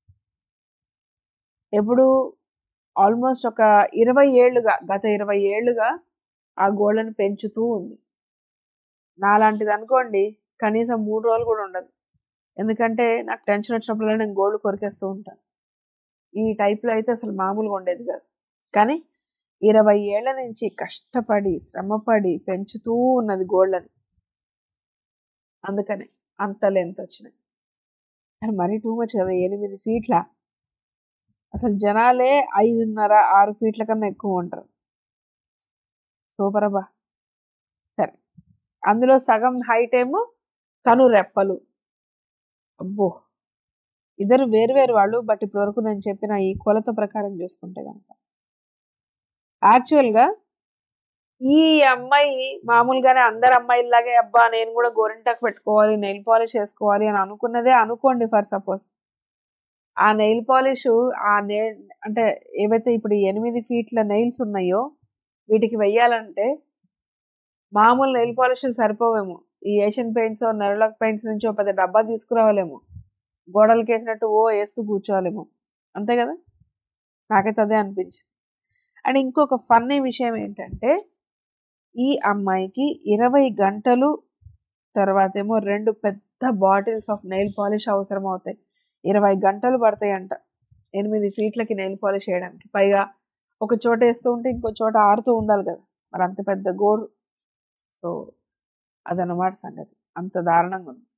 ఎప్పుడు ఆల్మోస్ట్ ఒక ఇరవై ఏళ్ళుగా గత ఇరవై ఏళ్ళుగా ఆ గోళ్ళని పెంచుతూ ఉంది నాలాంటిది అనుకోండి కనీసం మూడు రోజులు కూడా ఉండదు ఎందుకంటే నాకు టెన్షన్ వచ్చినప్పుడు నేను గోల్డ్ కొరికేస్తూ ఉంటాను ఈ టైప్లో అయితే అసలు మామూలుగా ఉండేది కాదు కానీ ఇరవై ఏళ్ల నుంచి కష్టపడి శ్రమపడి పెంచుతూ ఉన్నది గోల్డ్ని అందుకనే అంత లెంత్ వచ్చినాయి కానీ మరీ టూ మచ్ కదా ఎనిమిది ఫీట్ల అసలు జనాలే ఐదున్నర ఆరు ఫీట్ల కన్నా ఎక్కువ ఉంటారు సూపర్ అబ్బా సరే అందులో సగం హైట్ ఏమో కను రెప్పలు అబ్బో ఇద్దరు వేరు వేరు వాళ్ళు బట్ ఇప్పటి వరకు నేను చెప్పిన ఈ కొలత ప్రకారం చూసుకుంటే కనుక యాక్చువల్గా ఈ అమ్మాయి మామూలుగానే అందరు అమ్మాయిలాగే అబ్బా నేను కూడా గోరింటాకు పెట్టుకోవాలి నెయిల్ పాలిష్ వేసుకోవాలి అని అనుకున్నదే అనుకోండి ఫర్ సపోజ్ ఆ నెయిల్ పాలిష్ ఆ నే అంటే ఏవైతే ఇప్పుడు ఎనిమిది ఫీట్ల నెయిల్స్ ఉన్నాయో వీటికి వెయ్యాలంటే మామూలు నెయిల్ పాలిష్లు సరిపోవేమో ఈ ఏషియన్ పెయింట్స్ నెరలాక్ పెయింట్స్ నుంచి ఒక పెద్ద డబ్బా తీసుకురావాలేమో గోడలకి వేసినట్టు ఓ వేస్తూ కూర్చోవాలేమో అంతే కదా నాకైతే అదే అనిపించింది అండ్ ఇంకొక ఫన్నీ విషయం ఏంటంటే ఈ అమ్మాయికి ఇరవై గంటలు తర్వాత ఏమో రెండు పెద్ద బాటిల్స్ ఆఫ్ నెయిల్ పాలిష్ అవసరం అవుతాయి ఇరవై గంటలు పడతాయి అంట ఎనిమిది ఫీట్లకి నెయిల్ పాలిష్ వేయడానికి పైగా ఒక చోట వేస్తూ ఉంటే ఇంకో చోట ఆడుతూ ఉండాలి కదా మరి అంత పెద్ద గోడు సో అదనమాట సంగతి అంత దారుణంగా ఉంది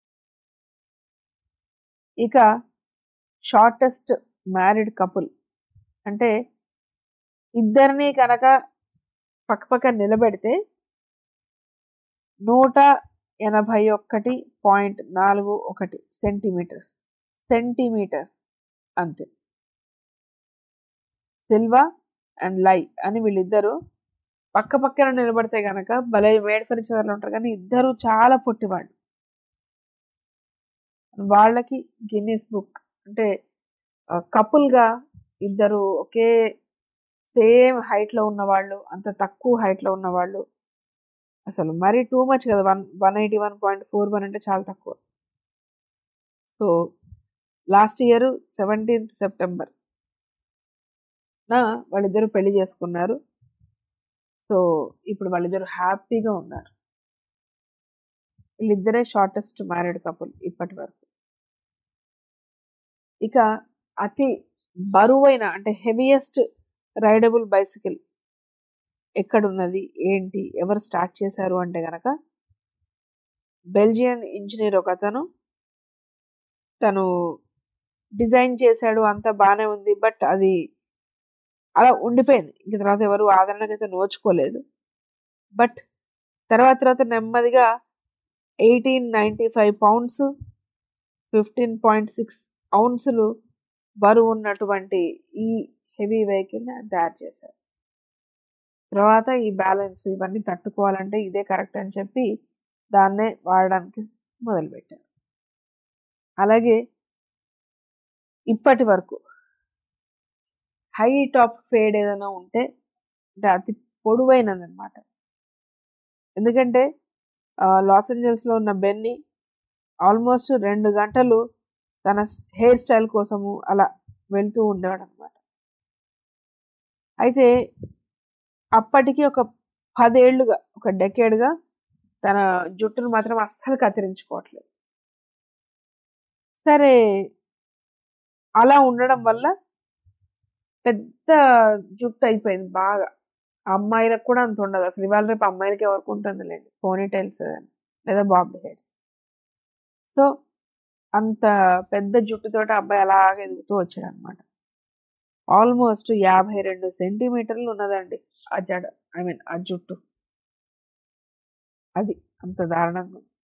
ఇక షార్టెస్ట్ మ్యారీడ్ కపుల్ అంటే ఇద్దరిని కనుక పక్కపక్క నిలబెడితే నూట ఎనభై ఒక్కటి పాయింట్ నాలుగు ఒకటి సెంటీమీటర్స్ సెంటీమీటర్స్ అంతే సిల్వా అండ్ లై అని వీళ్ళిద్దరూ పక్క పక్కన నిలబడితే కనుక భలే మేడ్ ఫర్ చదర్లు ఉంటారు కానీ ఇద్దరు చాలా పొట్టివాళ్ళు వాళ్ళకి గిన్నీస్ బుక్ అంటే కపుల్గా ఇద్దరు ఒకే సేమ్ హైట్లో ఉన్నవాళ్ళు అంత తక్కువ హైట్లో ఉన్నవాళ్ళు అసలు మరీ టూ మచ్ కదా one one eighty one point four one అంటే చాలా తక్కువ so last year seventeenth September నా వాళ్ళిద్దరూ పెళ్లి చేసుకున్నారు సో ఇప్పుడు వాళ్ళిద్దరు హ్యాపీగా ఉన్నారు వీళ్ళిద్దరే షార్టెస్ట్ మ్యారీడ్ కపుల్ ఇప్పటి వరకు ఇక అతి బరువైన అంటే హెవియెస్ట్ రైడబుల్ బైసికల్ ఎక్కడున్నది ఏంటి ఎవరు స్టార్ట్ చేశారు అంటే గనక బెల్జియన్ ఇంజనీర్ ఒక అతను తను డిజైన్ చేశాడు అంతా బాగానే ఉంది బట్ అది అలా ఉండిపోయింది ఇంక తర్వాత ఎవరు ఆదరణకైతే నోచుకోలేదు బట్ తర్వాత తర్వాత నెమ్మదిగా eighteen ninety five pounds fifteen point six ఔన్సులు బరువు ఉన్నటువంటి ఈ హెవీ వెహికల్ని ఆయన తయారు చేశారు తర్వాత ఈ బ్యాలెన్స్ ఇవన్నీ తట్టుకోవాలంటే ఇదే కరెక్ట్ అని చెప్పి దాన్నే వాడడానికి మొదలుపెట్టారు అలాగే ఇప్పటి వరకు హై టాప్ ఫేడ్ ఏదైనా ఉంటే అంటే అతి పొడవైనది అనమాట ఎందుకంటే లాస్ ఏంజల్స్లో ఉన్న బెన్నీ ఆల్మోస్ట్ రెండు గంటలు తన హెయిర్ స్టైల్ కోసము అలా వెళ్తూ ఉండేవాడు అనమాట అయితే అప్పటికి ఒక పదేళ్లుగా ఒక డెకేడ్గా తన జుట్టును మాత్రం అస్సలు కత్తిరించుకోవట్లేదు సరే అలా ఉండడం వల్ల పెద్ద జుట్టు అయిపోయింది బాగా అమ్మాయిలకు కూడా అంత ఉండదు అసలు ఇవాళ రేపు అమ్మాయిలకి ఎవరికి ఉంటుందిలేండి పోనీ టైల్స్ లేదా బాబ్ హెయిర్స్ సో అంత పెద్ద జుట్టుతోటి అబ్బాయి అలాగ ఎదుగుతూ వచ్చాడు అనమాట ఆల్మోస్ట్ యాభై రెండు సెంటీమీటర్లు ఉన్నదండి ఆ జడ ఐ మీన్ ఆ జుట్టు అది అంత దారుణంగా ఉంది.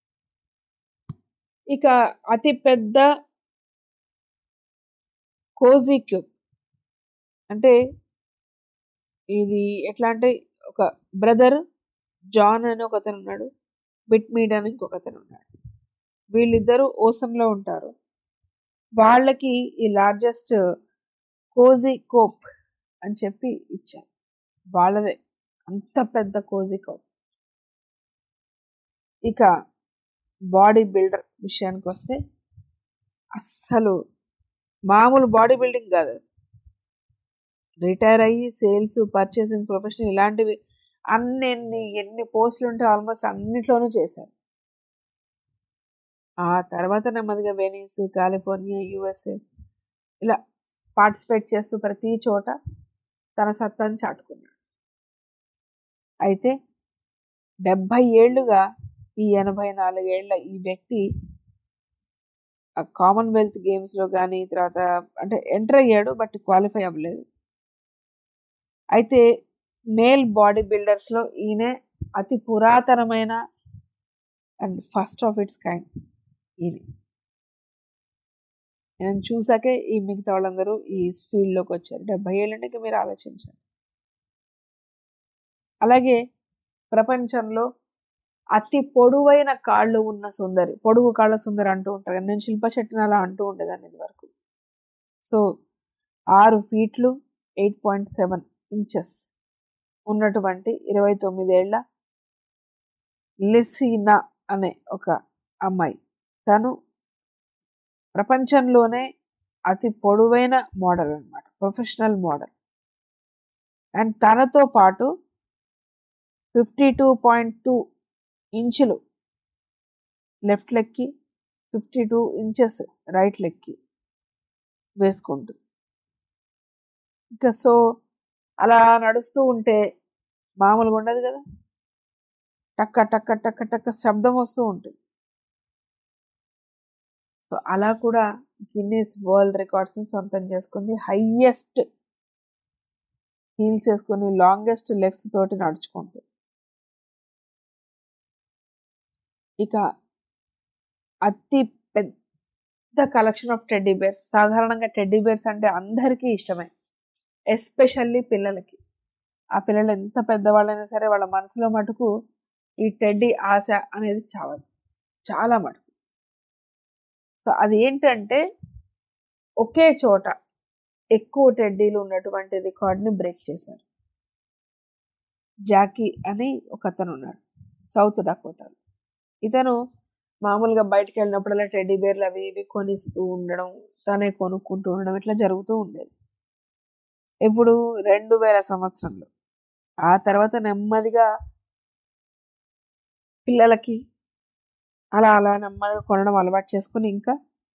ఇక అతి పెద్ద కోజీ క్యూబ్ అంటే ఇది ఎట్లా అంటే ఒక బ్రదర్ జాన్ అని ఒక అతను ఉన్నాడు బిట్ మీడ్ అని ఇంకొక అతను ఉన్నాడు వీళ్ళిద్దరూ ఓసన్లో ఉంటారు వాళ్ళకి ఈ లార్జెస్ట్ కోజీ కోప్ అని చెప్పి ఇచ్చారు వాళ్ళదే అంత పెద్ద కోజీ కోప్ ఇక బాడీ బిల్డర్ విషయానికి వస్తే అస్సలు మామూలు బాడీ బిల్డింగ్ కాదు రిటైర్ అయ్యి సేల్స్ పర్చేసింగ్ ప్రొఫెషన్ ఇలాంటివి అన్ని ఎన్ని ఎన్ని పోస్టులు ఉంటే ఆల్మోస్ట్ అన్నిట్లోనూ చేశారు ఆ తర్వాత నెమ్మదిగా వెనీస్ కాలిఫోర్నియా యుఎస్ఏ ఇలా పార్టిసిపేట్ చేస్తూ ప్రతి చోట తన సత్తాను చాటుకున్నాడు అయితే డెబ్భై ఏళ్ళుగా ఈ ఎనభై నాలుగేళ్ల ఈ వ్యక్తి కామన్వెల్త్ గేమ్స్లో కానీ తర్వాత అంటే ఎంటర్ అయ్యాడు బట్ క్వాలిఫై అవ్వలేదు అయితే మేల్ బాడీ బిల్డర్స్లో ఈయనే అతి పురాతనమైన and first of its kind ఈయన నేను చూసాకే ఈ మిగతా వాళ్ళందరూ ఈ ఫీల్డ్లోకి వచ్చారు డెబ్బై ఏళ్ళంటే మీరు ఆలోచించండి అలాగే ప్రపంచంలో అతి పొడవైన కాళ్ళు ఉన్న సుందరి పొడుగు కాళ్ళ సుందరి అంటూ ఉంటారు నేను శిల్ప శెట్టిని అలా అంటూ ఉండేదాన్ని ఇది వరకు సో ఆరు ఫీట్లు ఎయిట్ పాయింట్ సెవెన్ ఇంచెస్ ఉన్నటువంటి ఇరవై తొమ్మిదేళ్ల లిసీనా అనే ఒక అమ్మాయి తను ప్రపంచంలోనే అతి పొడవైన మోడల్ అనమాట ప్రొఫెషనల్ మోడల్ అండ్ తనతో పాటు ఫిఫ్టీ టూ పాయింట్ టూ ఇంచులు లెఫ్ట్ లెక్కి ఫిఫ్టీ టూ ఇంచెస్ రైట్ లెక్కి వేసుకుంటుంది ఇంకా సో అలా నడుస్తూ ఉంటే మామూలుగా ఉండదు కదా టక్క టక్క టక్క టక్క శబ్దం వస్తూ ఉంటుంది సో అలా కూడా గిన్నీస్ వరల్డ్ రికార్డ్స్ని సొంతం చేసుకుంది హయ్యెస్ట్ హీల్స్ వేసుకొని లాంగెస్ట్ లెగ్స్ తోటి నడుచుకుంటుంది ఇక అతి పెద్ద కలెక్షన్ ఆఫ్ టెడ్డీ బేర్స్ సాధారణంగా టెడ్డీ బేర్స్ అంటే అందరికీ ఇష్టమే ఎస్పెషల్లీ పిల్లలకి ఆ పిల్లలు ఎంత పెద్దవాళ్ళైనా సరే వాళ్ళ మనసులో మటుకు ఈ టెడ్డీ ఆశ అనేది చాలా చాలా మటుకు సో అది ఏంటంటే ఒకే చోట ఎక్కువ టెడ్డీలు ఉన్నటువంటి రికార్డ్ని బ్రేక్ చేశారు జాకీ అని ఒక అతను ఉన్నాడు సౌత్ డకోటాలో ఇతను మామూలుగా బయటకు వెళ్ళినప్పుడల్లా టెడ్డీ బేర్లు అవి ఇవి కొనిస్తూ ఉండడం తనే కొనుక్కుంటూ ఉండడం ఇట్లా జరుగుతూ ఉండేది ఇప్పుడు రెండు వేల సంవత్సరంలో ఆ తర్వాత నెమ్మదిగా పిల్లలకి అలా అలా నెమ్మదిగా కొనడం అలవాటు చేసుకుని ఇంకా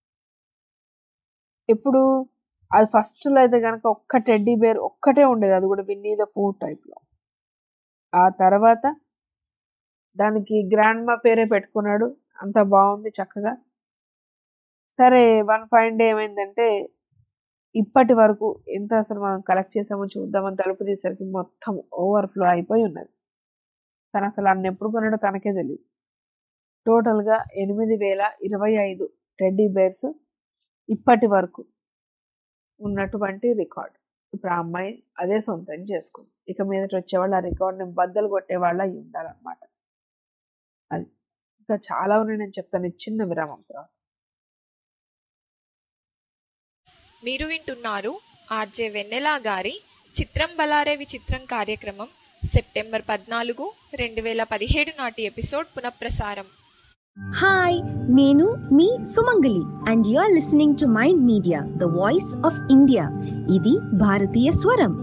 ఇప్పుడు అది ఫస్ట్లో అయితే కనుక ఒక్క టెడ్డీ బేర్ ఒక్కటే ఉండేది అది కూడా విన్నీ ద పూ టైప్లో ఆ తర్వాత దానికి గ్రాండ్ మా పేరే పెట్టుకున్నాడు అంత బాగుంది చక్కగా సరే వన్ ఫైన్ డే ఏమైందంటే ఇప్పటి వరకు ఎంత అసలు మనం కలెక్ట్ చేసామో చూద్దామని తలుపు తీసరికి మొత్తం ఓవర్ఫ్లో అయిపోయి ఉన్నది తను అసలు అన్న ఎప్పుడు కొన్నాడో తనకే తెలియదు టోటల్గా ఎనిమిది వేల ఇరవై ఐదు టెడ్డీ బేర్స్ ఇప్పటి వరకు ఉన్నటువంటి రికార్డ్ ఇప్పుడు ఆ అమ్మాయి అదే సొంతం చేసుకుంది ఇక మీదట వచ్చేవాళ్ళు ఆ రికార్డ్ని బద్దలు కొట్టేవాళ్ళు అయి ఉండాలన్నమాట అది ఇంకా చాలా ఉన్నాయి నేను చెప్తాను ఈ చిన్న విరామం తర్వాత మీరు వింటున్నారు ఆర్జే వెన్నెలా గారి చిత్రం బలారే విచిత్రం కార్యక్రమం సెప్టెంబర్ పద్నాలుగు రెండు వేల పదిహేడు నాటి ఎపిసోడ్ పునఃప్రసారం హాయ్ నేను మీ Sumangali and you are listening to Mind media the voice of India ఇది భారతీయ స్వరం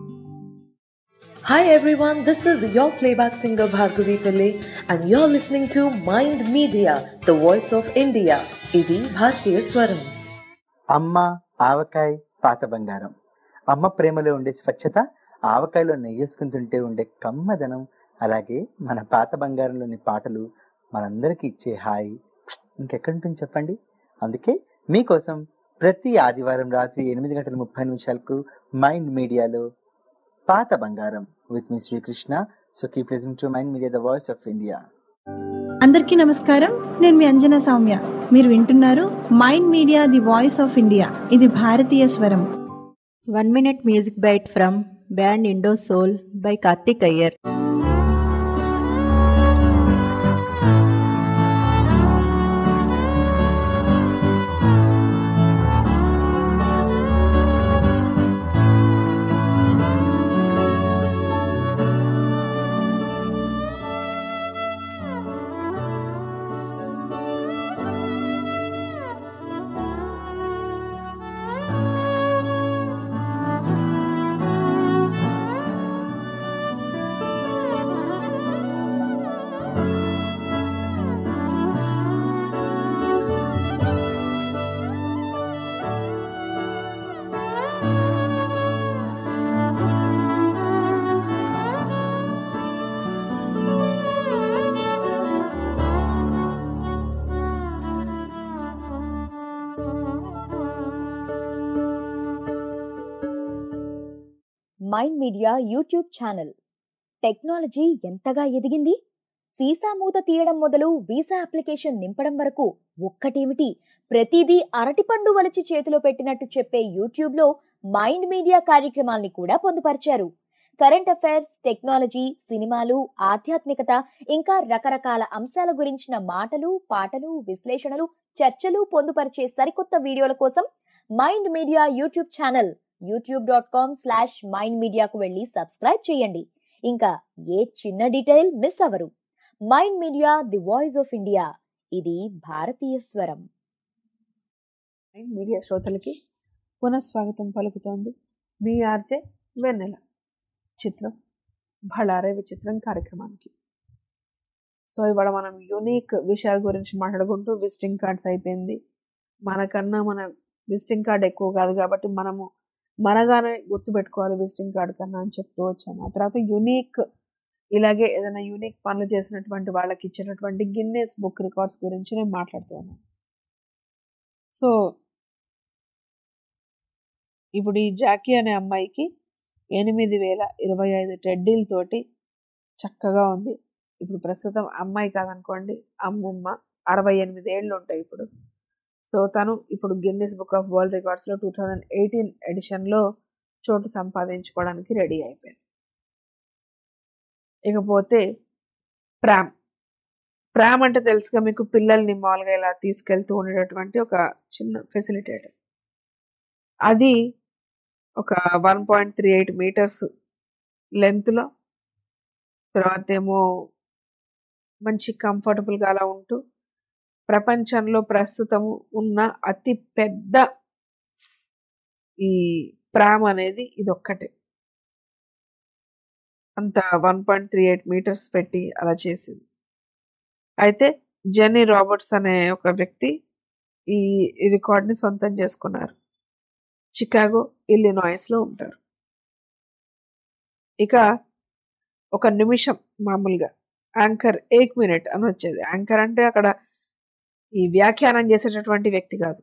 Hi everyone, this is your playback singer Bhargavi Pillai and you're listening to Mind Media, the voice of India. ఇది భారతీయ స్వరం అమ్మ ఆవకాయ పాత బంగారం అమ్మ ప్రేమలో ఉండే స్వచ్ఛత ఆవకాయలో నెయ్యేసుకుని తింటే ఉండే కమ్మదనం అలాగే మన పాత బంగారంలోని పాటలు మనందరికీ ఇచ్చే హాయి ఇంకెక్కడి ఉంటుంది చెప్పండి అందుకే మీకోసం ప్రతి ఆదివారం రాత్రి ఎనిమిది గంటల ముప్పై నిమిషాలకు మైండ్ మీడియాలో పాత బంగారం విత్ మీ Srikrishna so keep listening to Mind media the voice of India అందరికీ నమస్కారం నేను మీ అంజనా సౌమ్య మీరు వింటున్నారు mind media the voice of India ఇది భారతీయ స్వరం one minute music bite from band Indo Soul by Karthik Iyer Mind Media YouTube channel technology ఎంతగా ఎదిగింది సీసా మూత తీయడం మొదలు వీసా అప్లికేషన్ నింపడం వరకు ఒక్కటేమిటి ప్రతిదీ అరటిపండు వలచి చేతిలో పెట్టినట్టు చెప్పే యూట్యూబ్ లో మైండ్ మీడియా కార్యక్రమాల్ని కూడా పొందుపరిచారు కరెంట్ అఫైర్స్ టెక్నాలజీ సినిమాలు ఆధ్యాత్మికత ఇంకా రకరకాల అంశాల గురించిన మాటలు పాటలు విశ్లేషణలు చర్చలు పొందుపరిచే సరికొత్త వీడియోల కోసం Mind Media YouTube channel YouTube dot com slash Mind మీడియాకు వెళ్ళి సబ్స్క్రైబ్ చేయండి ఇంకా ఏ చిన్న డీటెయిల్ మిస్ అవ్వరు Mind media the voice of India ఇది భారతీయ స్వరం మైండ్ మీడియా శ్రోతలకి పునఃస్వాగతం పలుకుతోంది మీ ఆర్జే వెన్నెల చిత్రం భళారే విచిత్రం కార్యక్రమానికి సో ఇవాళ మనం యూనిక్ విషయాల గురించి మాట్లాడుకుంటూ విజిటింగ్ కార్డ్స్ అయిపోయింది మనకన్నా మన విజిటింగ్ కార్డ్ ఎక్కువ కాదు కాబట్టి మనము మనగానే గుర్తుపెట్టుకోవాలి విజిటింగ్ కార్డ్ కన్నా అని చెప్తూ వచ్చాను ఆ తర్వాత యునీక్ ఇలాగే ఏదైనా యూనిక్ పనులు చేసినటువంటి వాళ్ళకి ఇచ్చినటువంటి గిన్నెస్ బుక్ రికార్డ్స్ గురించి నేను మాట్లాడుతూ ఉన్నాను సో ఇప్పుడు ఈ జాకీ అనే అమ్మాయికి ఎనిమిది వేల ఇరవై ఐదు టెడ్డీలతోటి చక్కగా ఉంది ఇప్పుడు ప్రస్తుతం అమ్మాయి కాదనుకోండి అమ్మమ్మ అరవై ఎనిమిది ఏళ్ళు ఉంటాయి ఇప్పుడు సో తను ఇప్పుడు గిన్నెస్ బుక్ ఆఫ్ వరల్డ్ రికార్డ్స్లో టూ థౌజండ్ ఎయిటీన్ ఎడిషన్లో చోటు సంపాదించుకోవడానికి రెడీ అయిపోయింది ఇకపోతే ప్రామ్ ప్రామ్ అంటే తెలుసుగా మీకు పిల్లల్ని మామూలుగా ఇలా తీసుకెళ్తూ ఉండేటటువంటి ఒక చిన్న ఫెసిలిటేటర్ అది ఒక one point three eight metres లెంత్లో తర్వాత ఏమో మంచి కంఫర్టబుల్గా అలా ఉంటూ ప్రపంచంలో ప్రస్తుతము ఉన్న అతి పెద్ద ఈ ప్రామ్ అనేది ఇది ఒక్కటే అంత one point three eight metres పెట్టి అలా చేసింది అయితే జెన్నీ రాబర్ట్స్ అనే ఒక వ్యక్తి ఈ ఈ రికార్డ్ని సొంతం చేసుకున్నారు చికాగో ఇల్లినాయిస్లో ఉంటారు ఇక ఒక నిమిషం మామూలుగా యాంకర్ ఏక్ మినిట్ అని వచ్చేది యాంకర్ అంటే అక్కడ ఈ వ్యాఖ్యానం చేసేటటువంటి వ్యక్తి కాదు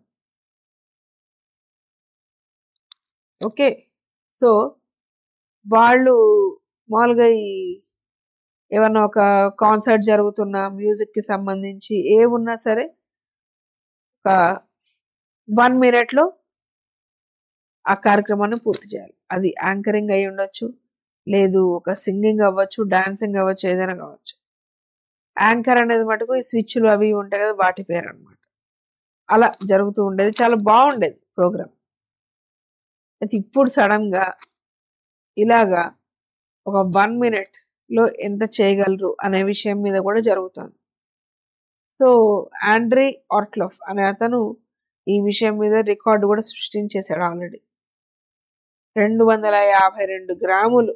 ఓకే సో వాళ్ళు మామూలుగా ఈ ఏమన్నా ఒక కాన్సర్ట్ జరుగుతున్న మ్యూజిక్కి సంబంధించి ఏ ఉన్నా సరే ఒక వన్ మినిట్లో ఆ కార్యక్రమాన్ని పూర్తి చేయాలి అది యాంకరింగ్ అయి ఉండొచ్చు లేదు ఒక సింగింగ్ అవ్వచ్చు డాన్సింగ్ అవ్వచ్చు ఏదైనా కావచ్చు యాంకర్ అనేది మటుకు ఈ స్విచ్లు అవి ఉంటాయి కదా వాటి పేరు అనమాట అలా జరుగుతూ ఉండేది చాలా బాగుండేది ప్రోగ్రామ్ అయితే ఇప్పుడు సడన్గా ఇలాగా ఒక వన్ మినిట్లో ఎంత చేయగలరు అనే విషయం మీద కూడా జరుగుతుంది సో ఆండ్రీ ఆర్ట్లోఫ్ అనే అతను ఈ విషయం మీద రికార్డు కూడా సృష్టించేశాడు ఆల్రెడీ రెండు వందల యాభై రెండు గ్రాములు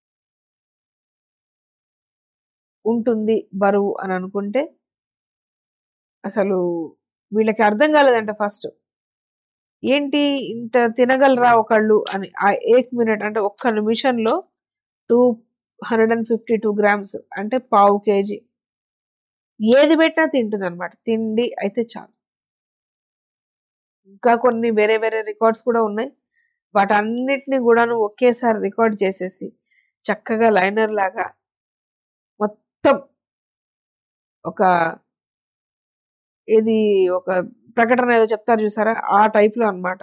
ఉంటుంది బరువు అని అనుకుంటే అసలు వీళ్ళకి అర్థం కాలేదంట ఫస్ట్ ఏంటి ఇంత తినగలరా ఒకళ్ళు అని ఆ ఏక్ మినిట్ అంటే ఒక్క నిమిషంలో two hundred and fifty two grams అంటే పావు కేజీ ఏది పెట్టినా తింటుంది అనమాట తిండి అయితే చాలు ఇంకా కొన్ని వేరే వేరే రికార్డ్స్ కూడా ఉన్నాయి వాటన్నిటిని కూడాను ఒకేసారి రికార్డ్ చేసేసి చక్కగా లైనర్ లాగా మొత్తం ఒక ఇది ఒక ప్రకటన ఏదో చెప్తారు చూసారా ఆ టైప్లో అన్నమాట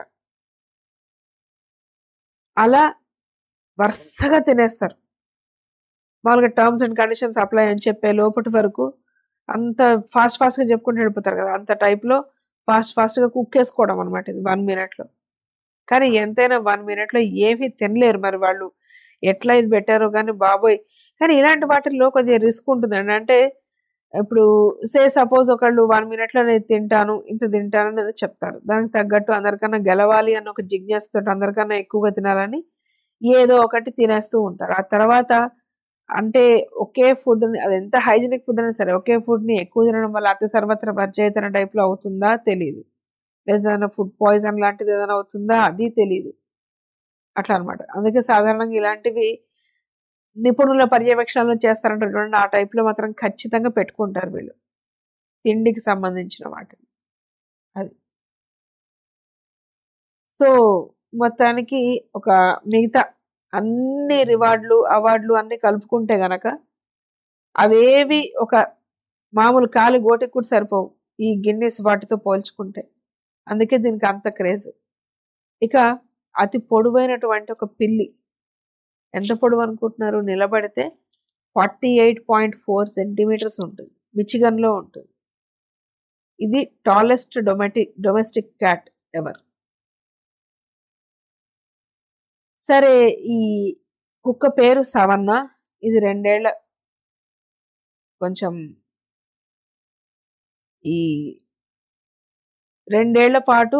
అలా వరుసగా తినేస్తారు మామూలుగా టర్మ్స్ అండ్ కండిషన్స్ అప్లై అని చెప్పే లోపటి వరకు అంత ఫాస్ట్ ఫాస్ట్గా చెప్పుకుంటూ వెళ్ళిపోతారు కదా అంత టైప్లో ఫాస్ట్ ఫాస్ట్గా కుక్ చేసుకోవడం అనమాట ఇది వన్ మినిట్లో కానీ ఎంతైనా వన్ మినిట్లో ఏమీ తినలేరు మరి వాళ్ళు ఎట్లా ఇది పెట్టారో కానీ బాబోయ్ కానీ ఇలాంటి వాటిల్లో కొద్దిగా రిస్క్ ఉంటుందండి అంటే ఇప్పుడు సే సపోజ్ ఒకళ్ళు వన్ మినిట్లో నేను తింటాను ఇంత తింటాను అనేది చెప్తారు దానికి తగ్గట్టు అందరికన్నా గెలవాలి అన్న ఒక జిజ్ఞాసతో అందరికన్నా ఎక్కువగా తినాలని ఏదో ఒకటి తినేస్తూ ఉంటారు ఆ తర్వాత అంటే ఒకే ఫుడ్ అది ఎంత హైజీనిక్ ఫుడ్ అయినా సరే ఒకే ఫుడ్ని ఎక్కువ తినడం వల్ల అతి సర్వత్ర వర్జయితన టైప్లో అవుతుందా తెలియదు లేదా ఫుడ్ పాయిజన్ లాంటిది ఏదైనా అవుతుందా అది తెలియదు అట్లా అనమాట అందుకే సాధారణంగా ఇలాంటివి నిపుణుల పర్యవేక్షణలో చేస్తారంటే చూడండి ఆ టైప్లో మాత్రం ఖచ్చితంగా పెట్టుకుంటారు వీళ్ళు తిండికి సంబంధించిన వాటిని అది సో మొత్తానికి ఒక మిగతా అన్ని రివార్డులు అవార్డులు అన్ని కలుపుకుంటే గనక అవేవి ఒక మామూలు కాలు గోటికి కూడా సరిపోవు ఈ గిన్నెస్ వాటితో పోల్చుకుంటే అందుకే దీనికి అంత క్రేజ్ ఇక అతి పొడవైనటువంటి ఒక పిల్లి ఎంత పొడవు అనుకుంటున్నారు నిలబడితే forty eight point four centimetres ఉంటుంది మిచిగన్లో ఉంటుంది ఇది tallest domestic domestic cat ever సరే ఈ కుక్క పేరు సవన్న ఇది రెండేళ్ల కొంచెం ఈ రెండేళ్ల పాటు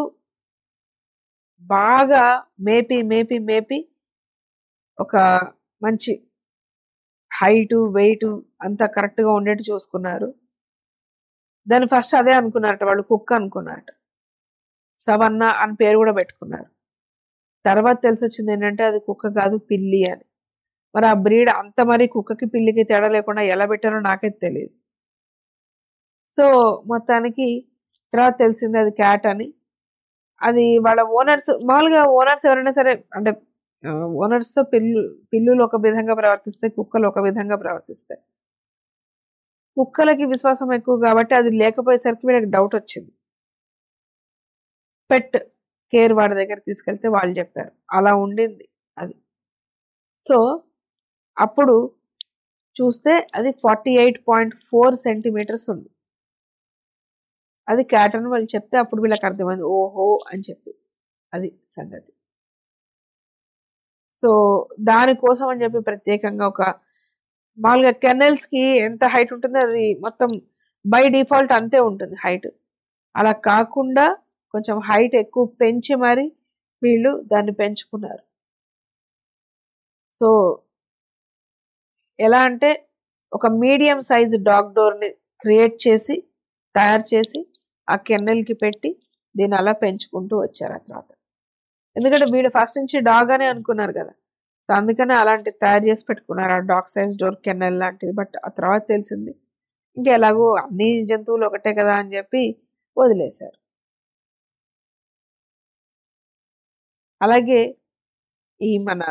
బాగా మేపి మేపి మేపి ఒక మంచి హైటు వెయిట్ అంతా కరెక్ట్గా ఉండేట్టు చూసుకున్నారు దాన్ని ఫస్ట్ అదే అనుకున్నారట వాళ్ళు కుక్క అనుకున్నారట సవన్న అని పేరు కూడా పెట్టుకున్నారు తర్వాత తెలిసి వచ్చింది ఏంటంటే అది కుక్క కాదు పిల్లి అని మరి ఆ బ్రీడ్ అంత మరి కుక్కకి పిల్లికి తేడా లేకుండా ఎలా పెట్టారో నాకైతే తెలియదు సో మొత్తానికి తర్వాత తెలిసింది అది క్యాట్ అని అది వాళ్ళ ఓనర్స్ మామూలుగా ఓనర్స్ ఎవరైనా సరే అంటే ఓనర్స్తో పిల్లు పిల్లులు ఒక విధంగా ప్రవర్తిస్తాయి కుక్కలు ఒక విధంగా ప్రవర్తిస్తాయి కుక్కలకి విశ్వాసం ఎక్కువ కాబట్టి అది లేకపోయేసరికి వీళ్ళకి డౌట్ వచ్చింది పెట్ కేర్ వాడి దగ్గర తీసుకెళ్తే వాళ్ళు చెప్పారు అలా ఉండింది అది సో అప్పుడు చూస్తే అది forty eight point four centimetres ఉంది అది క్యాట్ అని వాళ్ళు చెప్తే అప్పుడు వీళ్ళకి అర్థమైంది ఓహో అని చెప్పి అది సంగతి సో దానికోసం అని చెప్పి ప్రత్యేకంగా ఒక మామూలుగా కెనల్స్కి ఎంత హైట్ ఉంటుందో అది మొత్తం బై డిఫాల్ట్ అంతే ఉంటుంది హైట్ అలా కాకుండా కొంచెం హైట్ ఎక్కువ పెంచి మరి వీళ్ళు దాన్ని పెంచుకున్నారు సో ఎలా అంటే ఒక మీడియం సైజ్ డాగ్ డోర్ని క్రియేట్ చేసి తయారు చేసి ఆ కెన్నెల్కి పెట్టి దీన్ని అలా పెంచుకుంటూ వచ్చారు ఆ తర్వాత ఎందుకంటే వీడు ఫస్ట్ నుంచి డాగ్ అనే అనుకున్నారు కదా సో అందుకనే అలాంటి తయారు చేసి పెట్టుకున్నారు ఆ డాగ్ సైజ్ డోర్ కెన్నెల్ లాంటిది బట్ ఆ తర్వాత తెలిసింది ఇంకా ఎలాగో అన్ని జంతువులు ఒకటే కదా అని చెప్పి వదిలేశారు అలాగే ఈ మన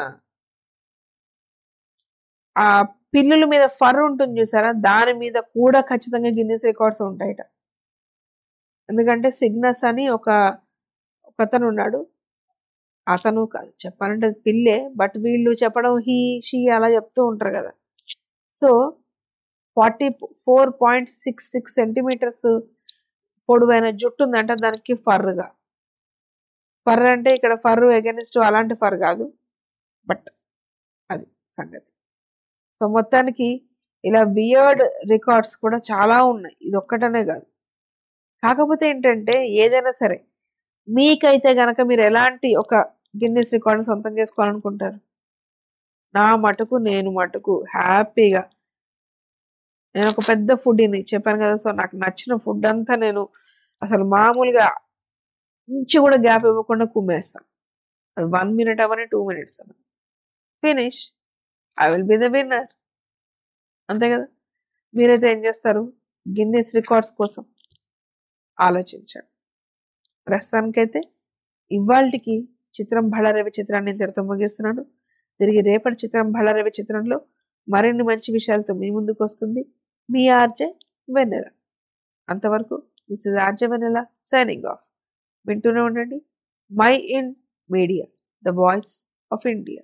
ఆ పిల్లుల మీద ఫర్ ఉంటుంది చూసారా దాని మీద కూడా ఖచ్చితంగా గిన్నెస్ రికార్డ్స్ ఉంటాయట ఎందుకంటే సిగ్నస్ అని ఒక ఒకతను ఉన్నాడు అతను కాదు చెప్పాలంటే అది పిల్లే బట్ వీళ్ళు చెప్పడం హీ షీ అలా చెప్తూ ఉంటారు కదా so forty four point six six centimetres పొడవైన జుట్టు ఉందంటే దానికి ఫర్గా ఫర్ అంటే ఇక్కడ ఫర్ ఎగనిస్ట్ అలాంటి ఫర్ కాదు బట్ అది సంగతి సో మొత్తానికి ఇలా బియర్డ్ రికార్డ్స్ కూడా చాలా ఉన్నాయి ఇది ఒక్కటనే కాదు కాకపోతే ఏంటంటే ఏదైనా సరే మీకైతే గనక మీరు ఎలాంటి ఒక గిన్నెస్ రికార్డుని సొంతం చేసుకోవాలనుకుంటారు నా మటుకు నేను మటుకు హ్యాపీగా నేను ఒక పెద్ద ఫుడ్ని చెప్పాను కదా సో నాకు నచ్చిన ఫుడ్ అంతా నేను అసలు మామూలుగా ఇంచి కూడా గ్యాప్ ఇవ్వకుండా కుమ్మేస్తాను అది వన్ మినిట్ అవని టూ మినిట్స్ అని finish I will be the winner అంతే కదా మీరైతే ఏం చేస్తారు గిన్నెస్ రికార్డ్స్ కోసం ఆలోచించండి ప్రస్తుతానికైతే ఇవాళకి చిత్రం బళ్ళారవి చిత్రాన్ని ఇంతటితో ముగిస్తున్నాను తిరిగి రేపటి చిత్రం బళ్ళారవి చిత్రంలో మరిన్ని మంచి విషయాలతో మీ ముందుకు వస్తుంది మీ ఆర్జే వెన్నెల అంతవరకు this is RJ Vennela signing off వింటూనే ఉండండి Mind Media the voice of India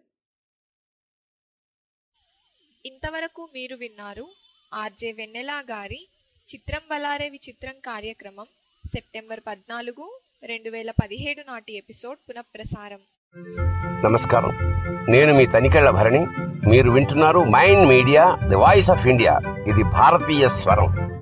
ఇంతవరకు మీరు విన్నారు ఆర్జే వెన్నెలా గారి చిత్రం బలారే విచిత్రం కార్యక్రమం సెప్టెంబర్ పద్నాలుగు రెండు వేల పదిహేడు నాటి ఎపిసోడ్ పునఃప్రసారం నమస్కారం నేను మీ తనికెళ్ల భరణి మీరు వింటున్నారు mind media the voice of India ఇది భారతీయ స్వరం